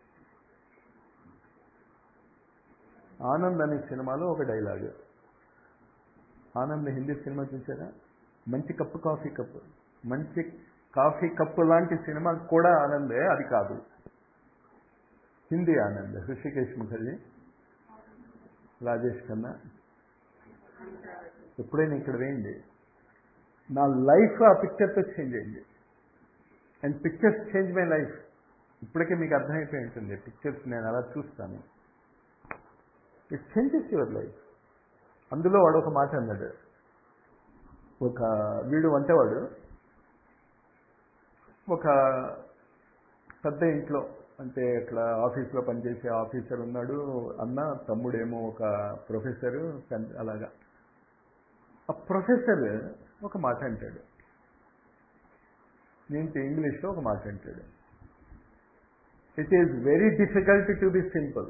ఆనంద్ అనే సినిమాలో ఒక డైలాగ్ ఆనంద్ హిందీ సినిమా చూసారా మంచి కప్పు కాఫీ కప్పు మంచి కాఫీ కప్పు లాంటి సినిమా కూడా ఆనందే అది కాదు హిందీ ఆనంద్ హృషికేష్ ముఖర్జీ రాజేష్ ఖన్నా ఎప్పుడైనా ఇక్కడ వేయండి నా లైఫ్ ఆ పిక్చర్తో చేంజ్ అయింది and pictures change my life ఇప్పటికే మీకు అర్థమైపోయి ఉంటుంది పిక్చర్స్ నేను అలా చూస్తాను ఇట్ చేంజెస్ యువర్ లైఫ్ అందులో వాడు ఒక మాట అన్నాడు ఒక వీడు వంటవాడు ఒక పెద్ద ఇంట్లో అంటే ఇట్లా ఆఫీస్లో పనిచేసే ఆఫీసర్ ఉన్నాడు అన్న తమ్ముడేమో ఒక ప్రొఫెసరు అలాగా ఆ ప్రొఫెసర్ ఒక మాట అంటాడు ఏంటి ఇంగ్లీష్లో ఒక మాట అంటాడు it is very difficult to be simple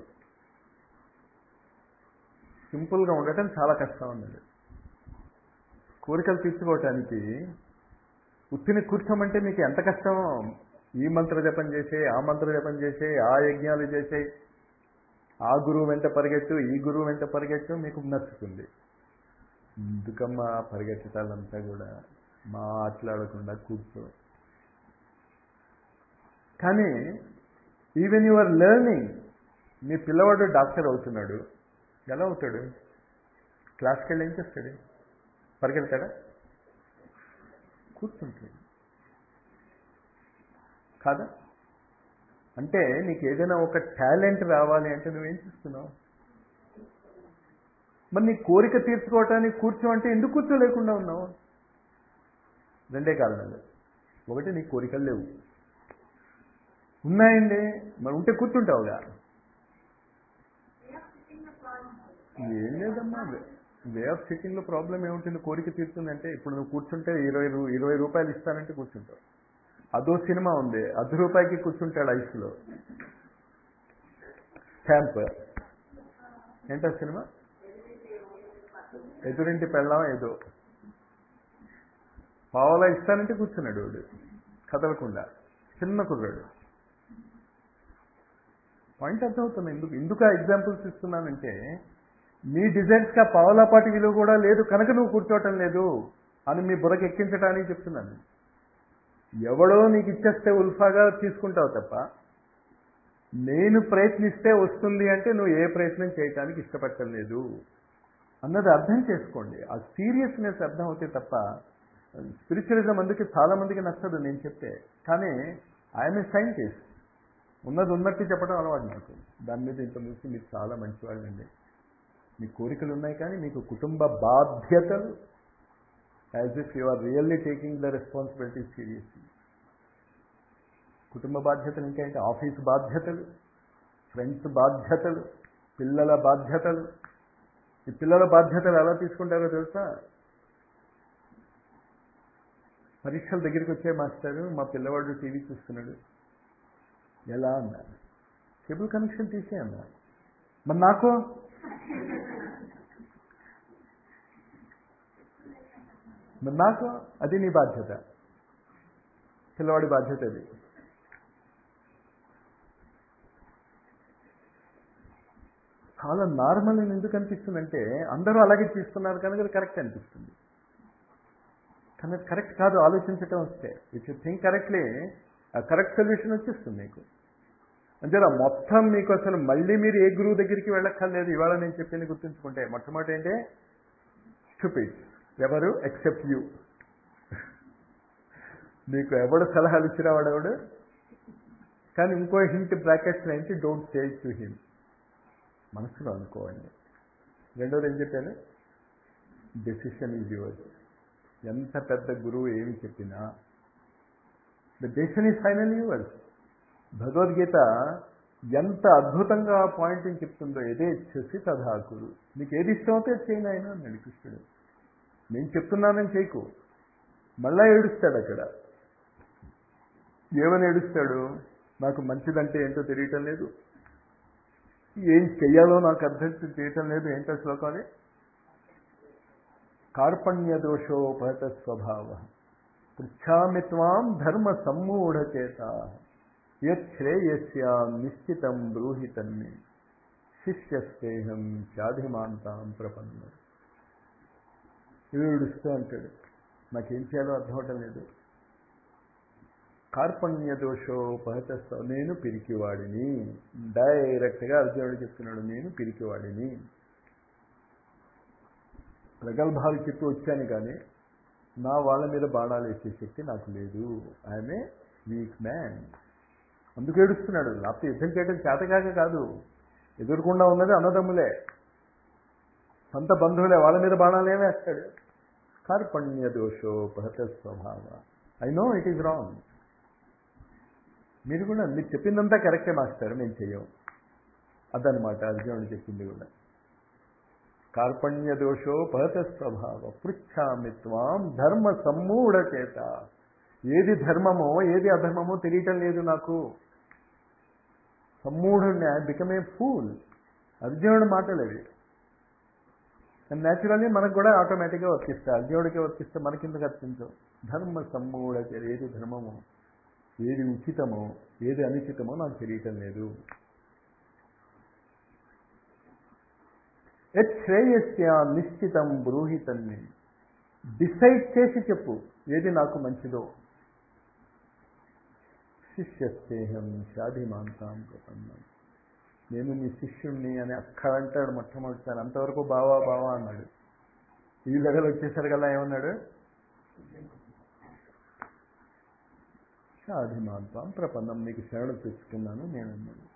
సింపుల్గా ఉండటం చాలా కష్టం అన్నాడు కోరికలు తీర్చుకోవటానికి ఉత్తిని కూర్చోమంటే మీకు ఎంత కష్టం ఈ మంత్ర జపం చేసే ఆ మంత్ర జపం చేసే ఆ యజ్ఞాలు చేసే ఆ గురువు వెంట పరిగెత్తు ఈ గురువు వెంట పరిగెత్తు మీకు నచ్చుతుంది ఎందుకమ్మా పరిగెత్తటాలంతా కూడా మాట్లాడకుండా కూర్చో కానీ ఈవెన్ యువర్ లెర్నింగ్ మీ పిల్లవాడు డాక్టర్ అవుతున్నాడు ఎలా అవుతాడు క్లాస్కి వెళ్ళి ఏం చేస్తాడు పరిగెడతాడా కూర్చుంటాడు కాదా అంటే నీకు ఏదైనా ఒక టాలెంట్ రావాలి అంటే నువ్వేం చేస్తున్నావు మరి నీ కోరిక తీర్చుకోవటానికి కూర్చో అంటే ఎందుకు కూర్చోలేకుండా ఉన్నావు రెండే కారణాలు ఒకటి నీ కోరికలు లేవు ఉన్నాయండి మరి ఉంటే కూర్చుంటావుగా ఏం లేదమ్మా వే ఆఫ్ సిట్టింగ్లో ప్రాబ్లం ఏముంటుంది కోరిక తీరుతుందంటే ఇప్పుడు నువ్వు కూర్చుంటే ఇరవై రూ ఇరవై రూపాయలు ఇస్తానంటే కూర్చుంటావు అదో సినిమా ఉంది అర్ధ రూపాయికి కూర్చుంటాడు ఐస్లో స్టాంప్ ఏంటో సినిమా ఎదురింటి పెళ్ళాం ఏదో పావలా ఇస్తానంటే కూర్చున్నాడు వాడు కదలకుండా చిన్న కుర్రాడు పాయింట్ అర్థమవుతుంది ఎందుకు ఎందుకు ఆ ఎగ్జాంపుల్స్ ఇస్తున్నానంటే మీ డిజైన్స్కి ఆ పావలాపాటి విలువ కూడా లేదు కనుక నువ్వు కూర్చోవటం లేదు అని మీ బుర్రకి ఎక్కించడానికి చెప్తున్నాను ఎవడో నీకు ఇచ్చేస్తే ఉల్ఫాగా తీసుకుంటావు తప్ప నేను ప్రయత్నిస్తే వస్తుంది అంటే నువ్వు ఏ ప్రయత్నం చేయటానికి ఇష్టపడటం లేదు అన్నది అర్థం చేసుకోండి ఆ సీరియస్నెస్ అర్థం అవుతే తప్ప స్పిరిచువలిజం అందుకే చాలా మందికి నచ్చదు నేను చెప్తే కానీ ఐఎమ్ ఏ సైంటిస్ట్ ఉన్నది ఉన్నట్టు చెప్పడం అలవాటు నాకు దాని మీద ఇంత ముందు మీరు చాలా మంచివాళ్ళండి మీ కోరికలు ఉన్నాయి కానీ మీకు కుటుంబ బాధ్యతలు as if you are really taking the responsibility seriously కుటుంబ బాధ్యతలు ఇంకా ఏంటి ఆఫీస్ బాధ్యతలు ఫ్రెండ్స్ బాధ్యతలు పిల్లల బాధ్యతలు ఈ పిల్లల బాధ్యతలు ఎలా తీసుకుంటారో తెలుసా పరీక్షల దగ్గరికి వచ్చే మాస్టారు మా పిల్లవాడు టీవీ చూస్తున్నాడు ఎలా అన్నారు కేబుల్ కనెక్షన్ తీసే అన్నారు మరి నాకు మరి నాకు అది నీ బాధ్యత పిల్లవాడి బాధ్యత అది చాలా నార్మల్ అని ఎందుకు అనిపిస్తుందంటే అందరూ అలాగే తీసుకున్నారు కనుక అది కరెక్ట్ అనిపిస్తుంది కానీ అది కరెక్ట్ కాదు ఆలోచించటం వస్తే if you think correctly correct solution వచ్చేస్తుంది మీకు అంతేనా మొత్తం మీకు అసలు మళ్ళీ మీరు ఏ గురువు దగ్గరికి వెళ్ళక్కర్లేదు ఇవాళ నేను చెప్పింది గుర్తుంచుకుంటే మొట్టమొదటి ఏంటే స్టూపిడ్ ఎవరు ఎక్సెప్ట్ యూ మీకు ఎవడు సలహాలు ఇచ్చినా వాడెవడు కానీ ఇంకో హింట్ బ్రాకెట్స్ ఏంటి డోంట్ సేల్ టు హిమ్ మనసులో అనుకోండి రెండోది ఏం చెప్పాను డెసిషన్ ఈజ్ యువర్స్ ఎంత పెద్ద గురువు ఏమి చెప్పినా the decision is final yours Bhagavad Gita ఎంత అద్భుతంగా పాయింట్ని చెప్తుందో ఏదే ఇచ్చేసి తధాకుడు నీకు ఏది ఇష్టం అయితే చేయను ఆయన అన్నాడు కృష్ణుడు నేను చెప్తున్నానని చేయకు మళ్ళా ఏడుస్తాడు అక్కడ ఏమని ఏడుస్తాడు నాకు మంచిదంటే ఏంటో తెలియటం లేదు ఏం చెయ్యాలో నాకు అర్థం చేయటం లేదు ఏంటో శ్లోకం అది కార్పణ్య దోషోపహత స్వభావ పృచ్ఛామి త్వాం ధర్మ సమ్మూఢచేత యశ్రేయస్యా నిశ్చితం బ్రూహి తన్మే శిష్యస్తేహం చాధిమాంతాం ప్రపన్న ఏడుస్తూ అంటాడు నాకేం చేయాలో అర్థం అవటం లేదు కార్పణ్య దోషోపహత నేను పిరికివాడిని డైరెక్ట్గా అర్జునుడు చెప్తున్నాడు నేను పిరికివాడిని ప్రగల్భాలు చెప్పి వచ్చాను కానీ నా వాళ్ళ మీద బాణాలు వేసే శక్తి నాకు లేదు ఐఎమ్ ఏ వీక్ మ్యాన్ అందుకు ఏడుస్తున్నాడు లేకపోతే యుద్ధం చేయడం చేతకాక కాదు ఎదురుకుండా ఉన్నది అన్నదమ్ములే సొంత బంధువులే వాళ్ళ మీద బాణాలు వేస్తాడు కార్పణ్య దోషోపహత స్వభావ I know it is wrong మీరు కూడా మీరు చెప్పిందంతా కరెక్టే మాస్టర్ మేము చెయ్యం అదనమాట అర్జునుడు చెప్పింది కూడా కార్పణ్య దోషోపహత స్వభావ పృచ్ఛామి త్వాం ధర్మ సమ్మూఢ చేత ఏది ధర్మమో ఏది అధర్మమో తెలియటం లేదు నాకు సమ్మూఢుడిని బికమ్ ఏ ఫూల్ అర్జునుడు మాటలు అవి అండ్ న్యాచురల్లీ మనకు కూడా ఆటోమేటిక్గా వర్తిస్తాయి అర్జునుడికి వర్తిస్తే మనకిందుకు అర్పించవు ధర్మ సమ్మూఢ ఏది ధర్మమో ఏది ఉచితమో ఏది అనుచితమో నాకు తెలియటం లేదు యత్ శ్రేయస్య నిశ్చితం బ్రూహితన్ని డిసైడ్ చేసి చెప్పు ఏది నాకు మంచిదో శిష్యస్తేహం షాధిమాంతాం ప్రపన్నం నేను నీ శిష్యుణ్ణి అని అక్కడ అంటాడు మొట్టమొదటిసారి అంతవరకు బావా బావా అన్నాడు ఈ లెవెల్ వచ్చేసరికల్లా ఏమన్నాడు సాధిమాంతం ప్రపంచం నీకు శరణు తెచ్చుకున్నాను నేను అన్నాను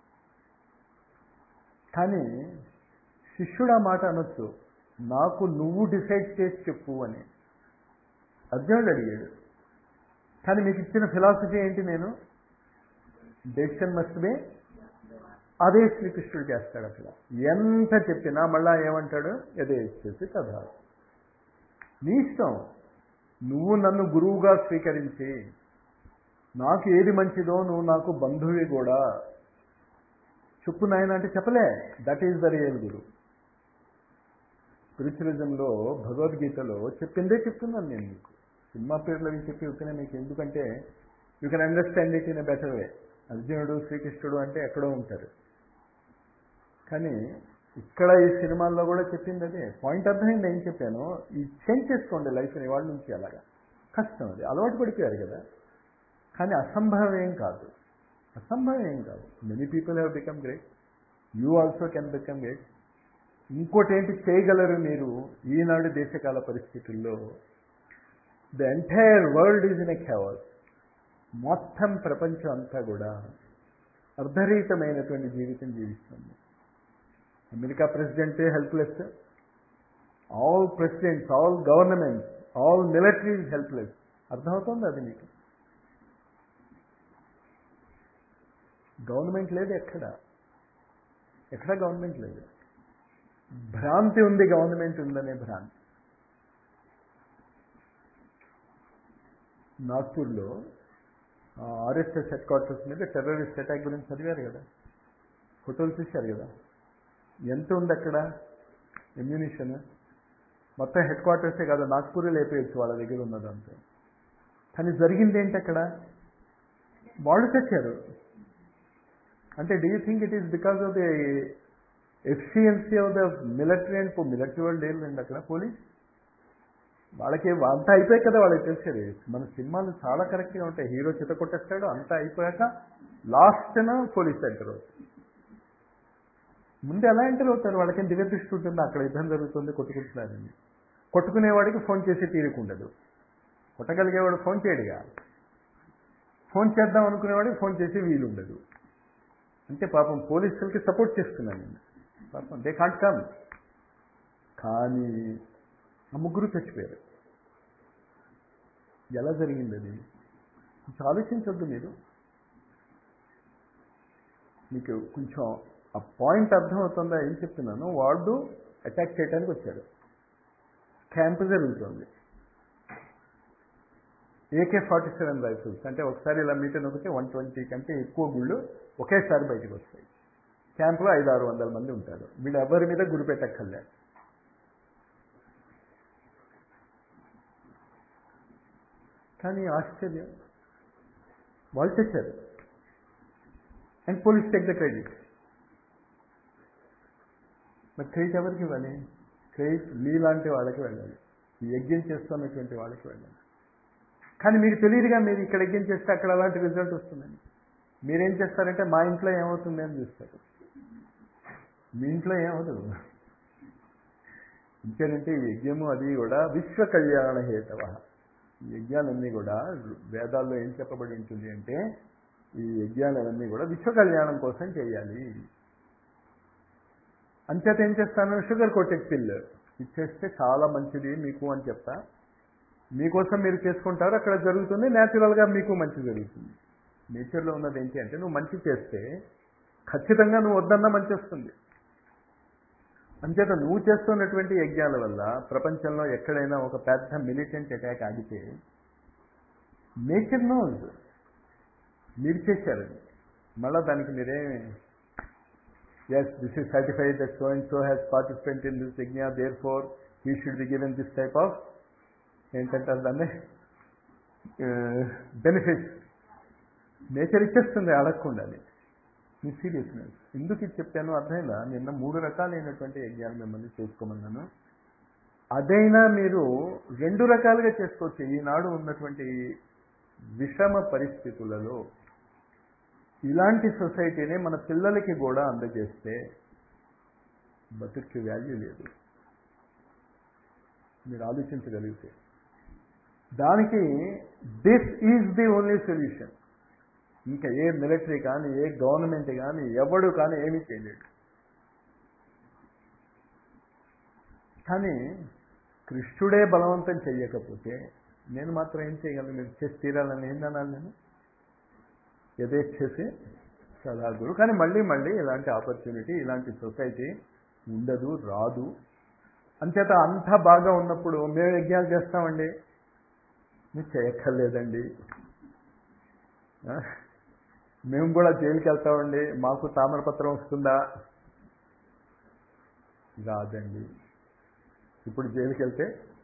కానీ శిష్యుడు ఆ మాట అనొచ్చు నాకు నువ్వు డిసైడ్ చేసి చెప్పు అని అర్జునుడు అడిగాడు కానీ మీకు ఇచ్చిన ఫిలాసఫీ ఏంటి నేను డెసిషన్ మస్ట్ బి అదే శ్రీకృష్ణుడు చేస్తాడు అక్కడ ఎంత చెప్పినా మళ్ళా ఏమంటాడు అదే ఇచ్చేసి కదా నీ ఇష్టం నువ్వు నన్ను గురువుగా స్వీకరించి నాకు ఏది మంచిదో నువ్వు నాకు బంధువి కూడా చెప్పు నాయన అంటే చెప్పలే that is the real guru స్పిరిచువలిజంలో భగవద్గీతలో చెప్పిందే చెప్తున్నాను నేను మీకు సినిమా పేర్లు అవి చెప్పి చెప్తున్నా మీకు ఎందుకంటే you can understand it in a better way అర్జునుడు శ్రీకృష్ణుడు అంటే ఎక్కడో ఉంటారు కానీ ఇక్కడ ఈ సినిమాల్లో కూడా చెప్పింది అదే పాయింట్ అర్థమైంది ఏం చెప్పాను ఈ చేంజ్ చేసుకోండి లైఫ్ని వాళ్ళ నుంచి అలాగా కష్టం అది అలవాటు పడిపోయారు కదా కానీ అసంభవం ఏం కాదు అసంభవం ఏం కాదు many people have become great you also can become great ఇంకోటి ఏంటి చేయగలరు మీరు ఈనాడు దేశకాల పరిస్థితుల్లో the entire world is in a chaos మొత్తం ప్రపంచం అంతా కూడా అర్ధరహితమైనటువంటి జీవితం జీవిస్తుంది అమెరికా ప్రెసిడెంటే helpless all presidents all governments all militaries helpless అర్థమవుతుంది అది మీకు గవర్నమెంట్ లేదు ఎక్కడ ఎక్కడ గవర్నమెంట్ లేదు భ్రాంతి ఉంది గవర్నమెంట్ ఉందనే భ్రాంతి నాగ్పూర్లో ఆర్ఎస్ఎస్ హెడ్ క్వార్టర్స్ మీద టెర్రరిస్ట్ అటాక్ గురించి చదివారు కదా ఫోటోలు చూశారు కదా ఎంత ఉంది అక్కడ ఎమ్యూనిషన్ మొత్తం హెడ్ క్వార్టర్సే కాదు నాగ్పూరే లేపేయచ్చు వాళ్ళ దగ్గర ఉన్నదంతా కానీ జరిగింది ఏంటి అక్కడ వాళ్ళు తెచ్చారు అంటే do you think it is because of the efficiency of the military and military వాళ్ళు లేదండి అక్కడ పోలీస్ వాళ్ళకి అంతా అయిపోయాక కదా వాళ్ళకి తెలిసేది మన సినిమాలు చాలా కరెక్ట్గా ఉంటాయి హీరో చిత కొట్టేస్తాడు అంతా అయిపోయాక లాస్ట్న పోలీస్ ఎంటర్ అవుతుంది ముందు ఎలా ఎంటర్ అవుతారు వాళ్ళకేం దివ్య దృష్టి ఉంటుంది అక్కడ యుద్ధం జరుగుతుంది కొట్టుకుంటున్నారని కొట్టుకునేవాడికి ఫోన్ చేసి తీరుకుండదు కొట్టగలిగేవాడు ఫోన్ చేయడుగా ఫోన్ చేద్దాం అనుకునేవాడికి ఫోన్ చేసి వీలు ఉండదు అంటే పాపం పోలీసులకి సపోర్ట్ చేస్తున్నాను నేను పాపం దే కాంట్ కమ్ కానీ ఆ ముగ్గురు చచ్చిపోయారు ఎలా జరిగింది అది కొంచెం ఆలోచించొద్దు మీరు మీకు కొంచెం ఆ పాయింట్ అర్థమవుతుందా ఏం చెప్తున్నాను వాడు అటాక్ చేయడానికి వచ్చాడు క్యాంప్ జరుగుతుంది ఏకే ఫార్టీ సెవెన్ రైఫిల్స్ అంటే ఒకసారి ఇలా మీటర్ నొక్కితే వన్ ట్వంటీ కంటే ఎక్కువ గుళ్ళు ఒకేసారి బయటకు వస్తాయి క్యాంప్లో ఐదు ఆరు వందల మంది ఉంటారు వీళ్ళు ఎవరి మీద గురి పెట్టక్కర్లే కానీ ఆశ్చర్యం వాళ్ళు తెచ్చారు and police take the credit మరి క్రెడిట్ ఎవరికి ఇవ్వాలి క్రెడిట్ మీలాంటి వాళ్ళకి వెళ్ళాలి ఈ యజ్ఞం చేస్తున్నటువంటి వాళ్ళకి వెళ్ళాలి కానీ మీకు తెలియదుగా మీరు ఇక్కడ యజ్ఞం చేస్తే అక్కడ అలాంటి రిజల్ట్ వస్తుందని మీరేం చేస్తారంటే మా ఇంట్లో ఏమవుతుంది అని చూస్తారు మీ ఇంట్లో ఏమవుతుంది ఇంకేంటంటే ఈ యజ్ఞము అది కూడా విశ్వ కళ్యాణ హేతవ ఈ యజ్ఞాలన్నీ కూడా వేదాల్లో ఏం చెప్పబడి ఉంటుంది అంటే ఈ యజ్ఞాలన్నీ కూడా విశ్వ కళ్యాణం కోసం చేయాలి అంచేత ఏం చేస్తాను షుగర్ కోటెడ్ పిల్ ఇచ్చేస్తే చాలా మంచిది మీకు అని చెప్తా మీకోసం మీరు చేసుకుంటారు అక్కడ జరుగుతుంది న్యాచురల్గా మీకు మంచి జరుగుతుంది నేచర్లో ఉన్నది ఏంటి అంటే నువ్వు మంచి చేస్తే ఖచ్చితంగా నువ్వు వద్దన్నా మంచి వస్తుంది అంచేత నువ్వు చేస్తున్నటువంటి యజ్ఞాల వల్ల ప్రపంచంలో ఎక్కడైనా ఒక పెద్ద మిలిటెంట్ అటాక్ ఆగితే నేచర్ నోజ్ మీరు చేశారు మళ్ళా దానికి మీరే yes this is certified that so and so has participate in this yajna therefore he should be given this type of ఏంటంటారు దాన్ని బెనిఫిట్స్ నేచర్ ఇచ్చేస్తుంది అడగకుండానే మీ సీరియస్నెస్ ఎందుకు ఇది చెప్పాను అర్థమైందా నిన్న మూడు రకాలైనటువంటి యజ్ఞాలు మిమ్మల్ని చేసుకోమన్నాను అదైనా మీరు రెండు రకాలుగా చేసుకోవచ్చు ఈనాడు ఉన్నటువంటి విషమ పరిస్థితులలో ఇలాంటి సొసైటీని మన పిల్లలకి కూడా అందజేస్తే బతుక్కి వాల్యూ లేదు మీరు ఆలోచించగలిగితే దానికి this is the only solution ఇంకా ఏ మిలిటరీ కానీ ఏ గవర్నమెంట్ కానీ ఎవడు కానీ ఏమీ చేయలేడు కానీ కృష్ణుడే బలవంతం చెయ్యకపోతే నేను మాత్రం ఏం చేయగలను మీరు చేసి తీరాలని ఏందన్నాను నేను యథేచ్ఛసి సదాగురు కానీ మళ్ళీ మళ్ళీ ఇలాంటి ఆపర్చునిటీ ఇలాంటి సొసైటీ ఉండదు రాదు అంచేత అంతా బాగా ఉన్నప్పుడు మేము యజ్ఞాలు చేస్తామండి మీరు చేయక్కర్లేదండి ఆ? మేము కూడా జైలుకి వెళ్తామండి మాకు తామరపత్రం వస్తుందా రాదండి ఇప్పుడు జైలుకి వెళ్తే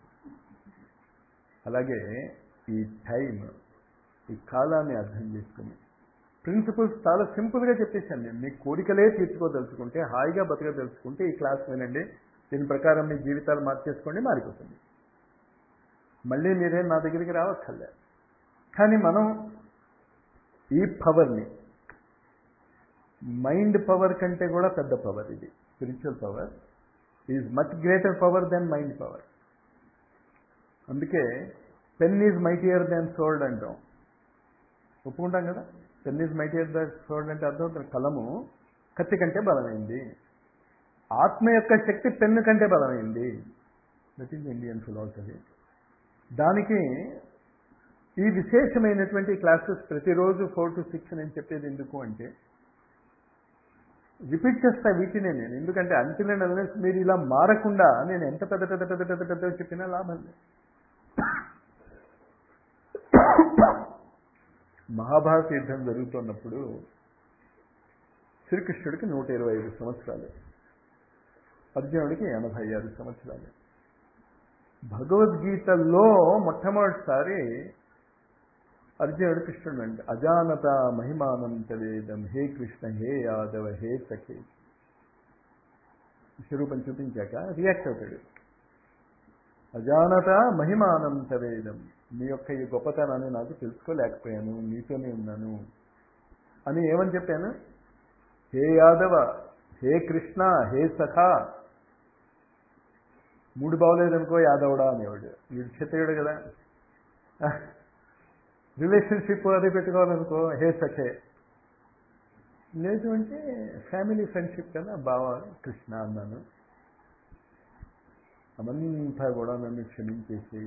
అలాగే ఈ టైం ఈ కాలాన్ని అర్థం చేసుకుని ప్రిన్సిపల్స్ చాలా సింపుల్గా చెప్పేశాను నేను మీ కోరికలే తీర్చుకోదలుచుకుంటే హాయిగా బతకదలుచుకుంటే ఈ క్లాస్ వినండి దీని ప్రకారం మీ జీవితాలు మార్చేసుకోండి మారిపోతుంది మళ్ళీ మీరేం నా దగ్గరికి రావక్కర్లే కానీ మనం ఈ పవర్ని మైండ్ పవర్ కంటే కూడా పెద్ద పవర్ ఇది spiritual power is much greater power than mind power అందుకే pen is mightier than sword అంటాం ఒప్పుకుంటాం కదా pen is mightier than sword అంటే అర్థం కలము కత్తి కంటే బలమైంది ఆత్మ యొక్క శక్తి పెన్ను కంటే బలమైంది దట్ ఈజ్ ఇండియన్ ఫిలాసఫీ దానికి ఈ విశేషమైనటువంటి క్లాసెస్ ప్రతిరోజు ఫోర్ టు సిక్స్ నేను చెప్పేది ఎందుకు అంటే రిపీట్ చేస్తా వీటినే నేను ఎందుకంటే అంటిల్ అండ్ అన్లెస్ మీరు ఇలా మారకుండా నేను ఎంత పెద్ద పెద్ద పెద్ద పెద్ద పెద్ద చెప్పినా లాభం లేదు మహాభారత యుద్ధం జరుగుతున్నప్పుడు శ్రీకృష్ణుడికి నూట ఇరవై ఐదు సంవత్సరాలు అర్జునుడికి ఎనభై ఆరు సంవత్సరాలు భగవద్గీతలో మొట్టమొదటిసారి అర్జునుడు కృష్ణుడు అంటే అజానత మహిమానం తవేదం హే కృష్ణ హే యాదవ హే సఖే స్వరూపం చూపించాక రియాక్ట్ అవుతాడు అజానత మహిమానం తవేదం నీ యొక్క ఈ గొప్పతనాన్ని నాకు తెలుసుకోలేకపోయాను నీతోనే ఉన్నాను అని ఏమని చెప్పాను హే యాదవ హే కృష్ణ హే సఖా మూడు బాగోలేదనుకో యాదవుడా అనేవాడు వీడు క్షత్రియుడు కదా రిలేషన్షిప్ అది పెట్టుకోవాలనుకో హే సఖే లేదు అంటే ఫ్యామిలీ ఫ్రెండ్షిప్ కదా బావ కృష్ణ అన్నాను అమంతా కూడా నన్ను క్షమించేసి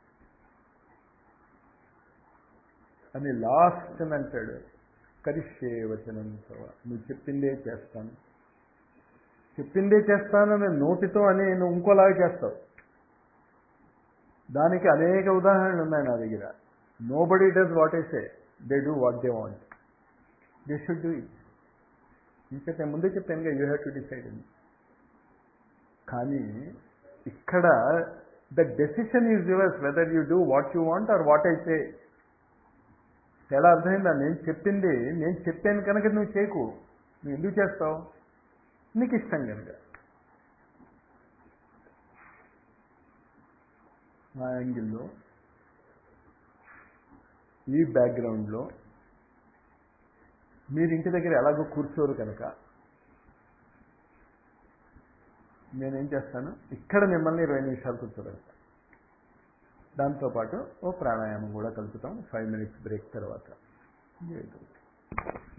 అని లాస్ట్ అని అంటాడు కరిష్యే వచనం తవ నువ్వు చెప్పిందే చేస్తాను చెప్పిందే చేస్తానని నోటితో అని నువ్వు ఇంకోలాగా చేస్తావు దానికి అనేక ఉదాహరణలు ఉన్నాయి నా దగ్గర nobody does what I say they do what they want they should do it ఇంకైతే ముందే చెప్పానుగా యూ హ్యావ్ టు డిసైడ్ అని కానీ ఇక్కడ the decision is yours whether you do what you want or what I say ఎలా అర్థమైందా నేను చెప్పింది నేను చెప్పాను కనుక నువ్వు చేయకు నువ్వు ఎందుకు చేస్తావు నీకు ఇష్టం కనుక ఆ యాంగిల్లో ఈ బ్యాక్గ్రౌండ్లో మీరు ఇంటి దగ్గర ఎలాగో కూర్చోరు కనుక నేనేం చేస్తాను ఇక్కడ మిమ్మల్ని ఇరవై నిమిషాలు కూర్చోబెడతాను దాంతోపాటు ఓ ప్రాణాయామం కూడా కలుపుతాం ఫైవ్ మినిట్స్ బ్రేక్ తర్వాత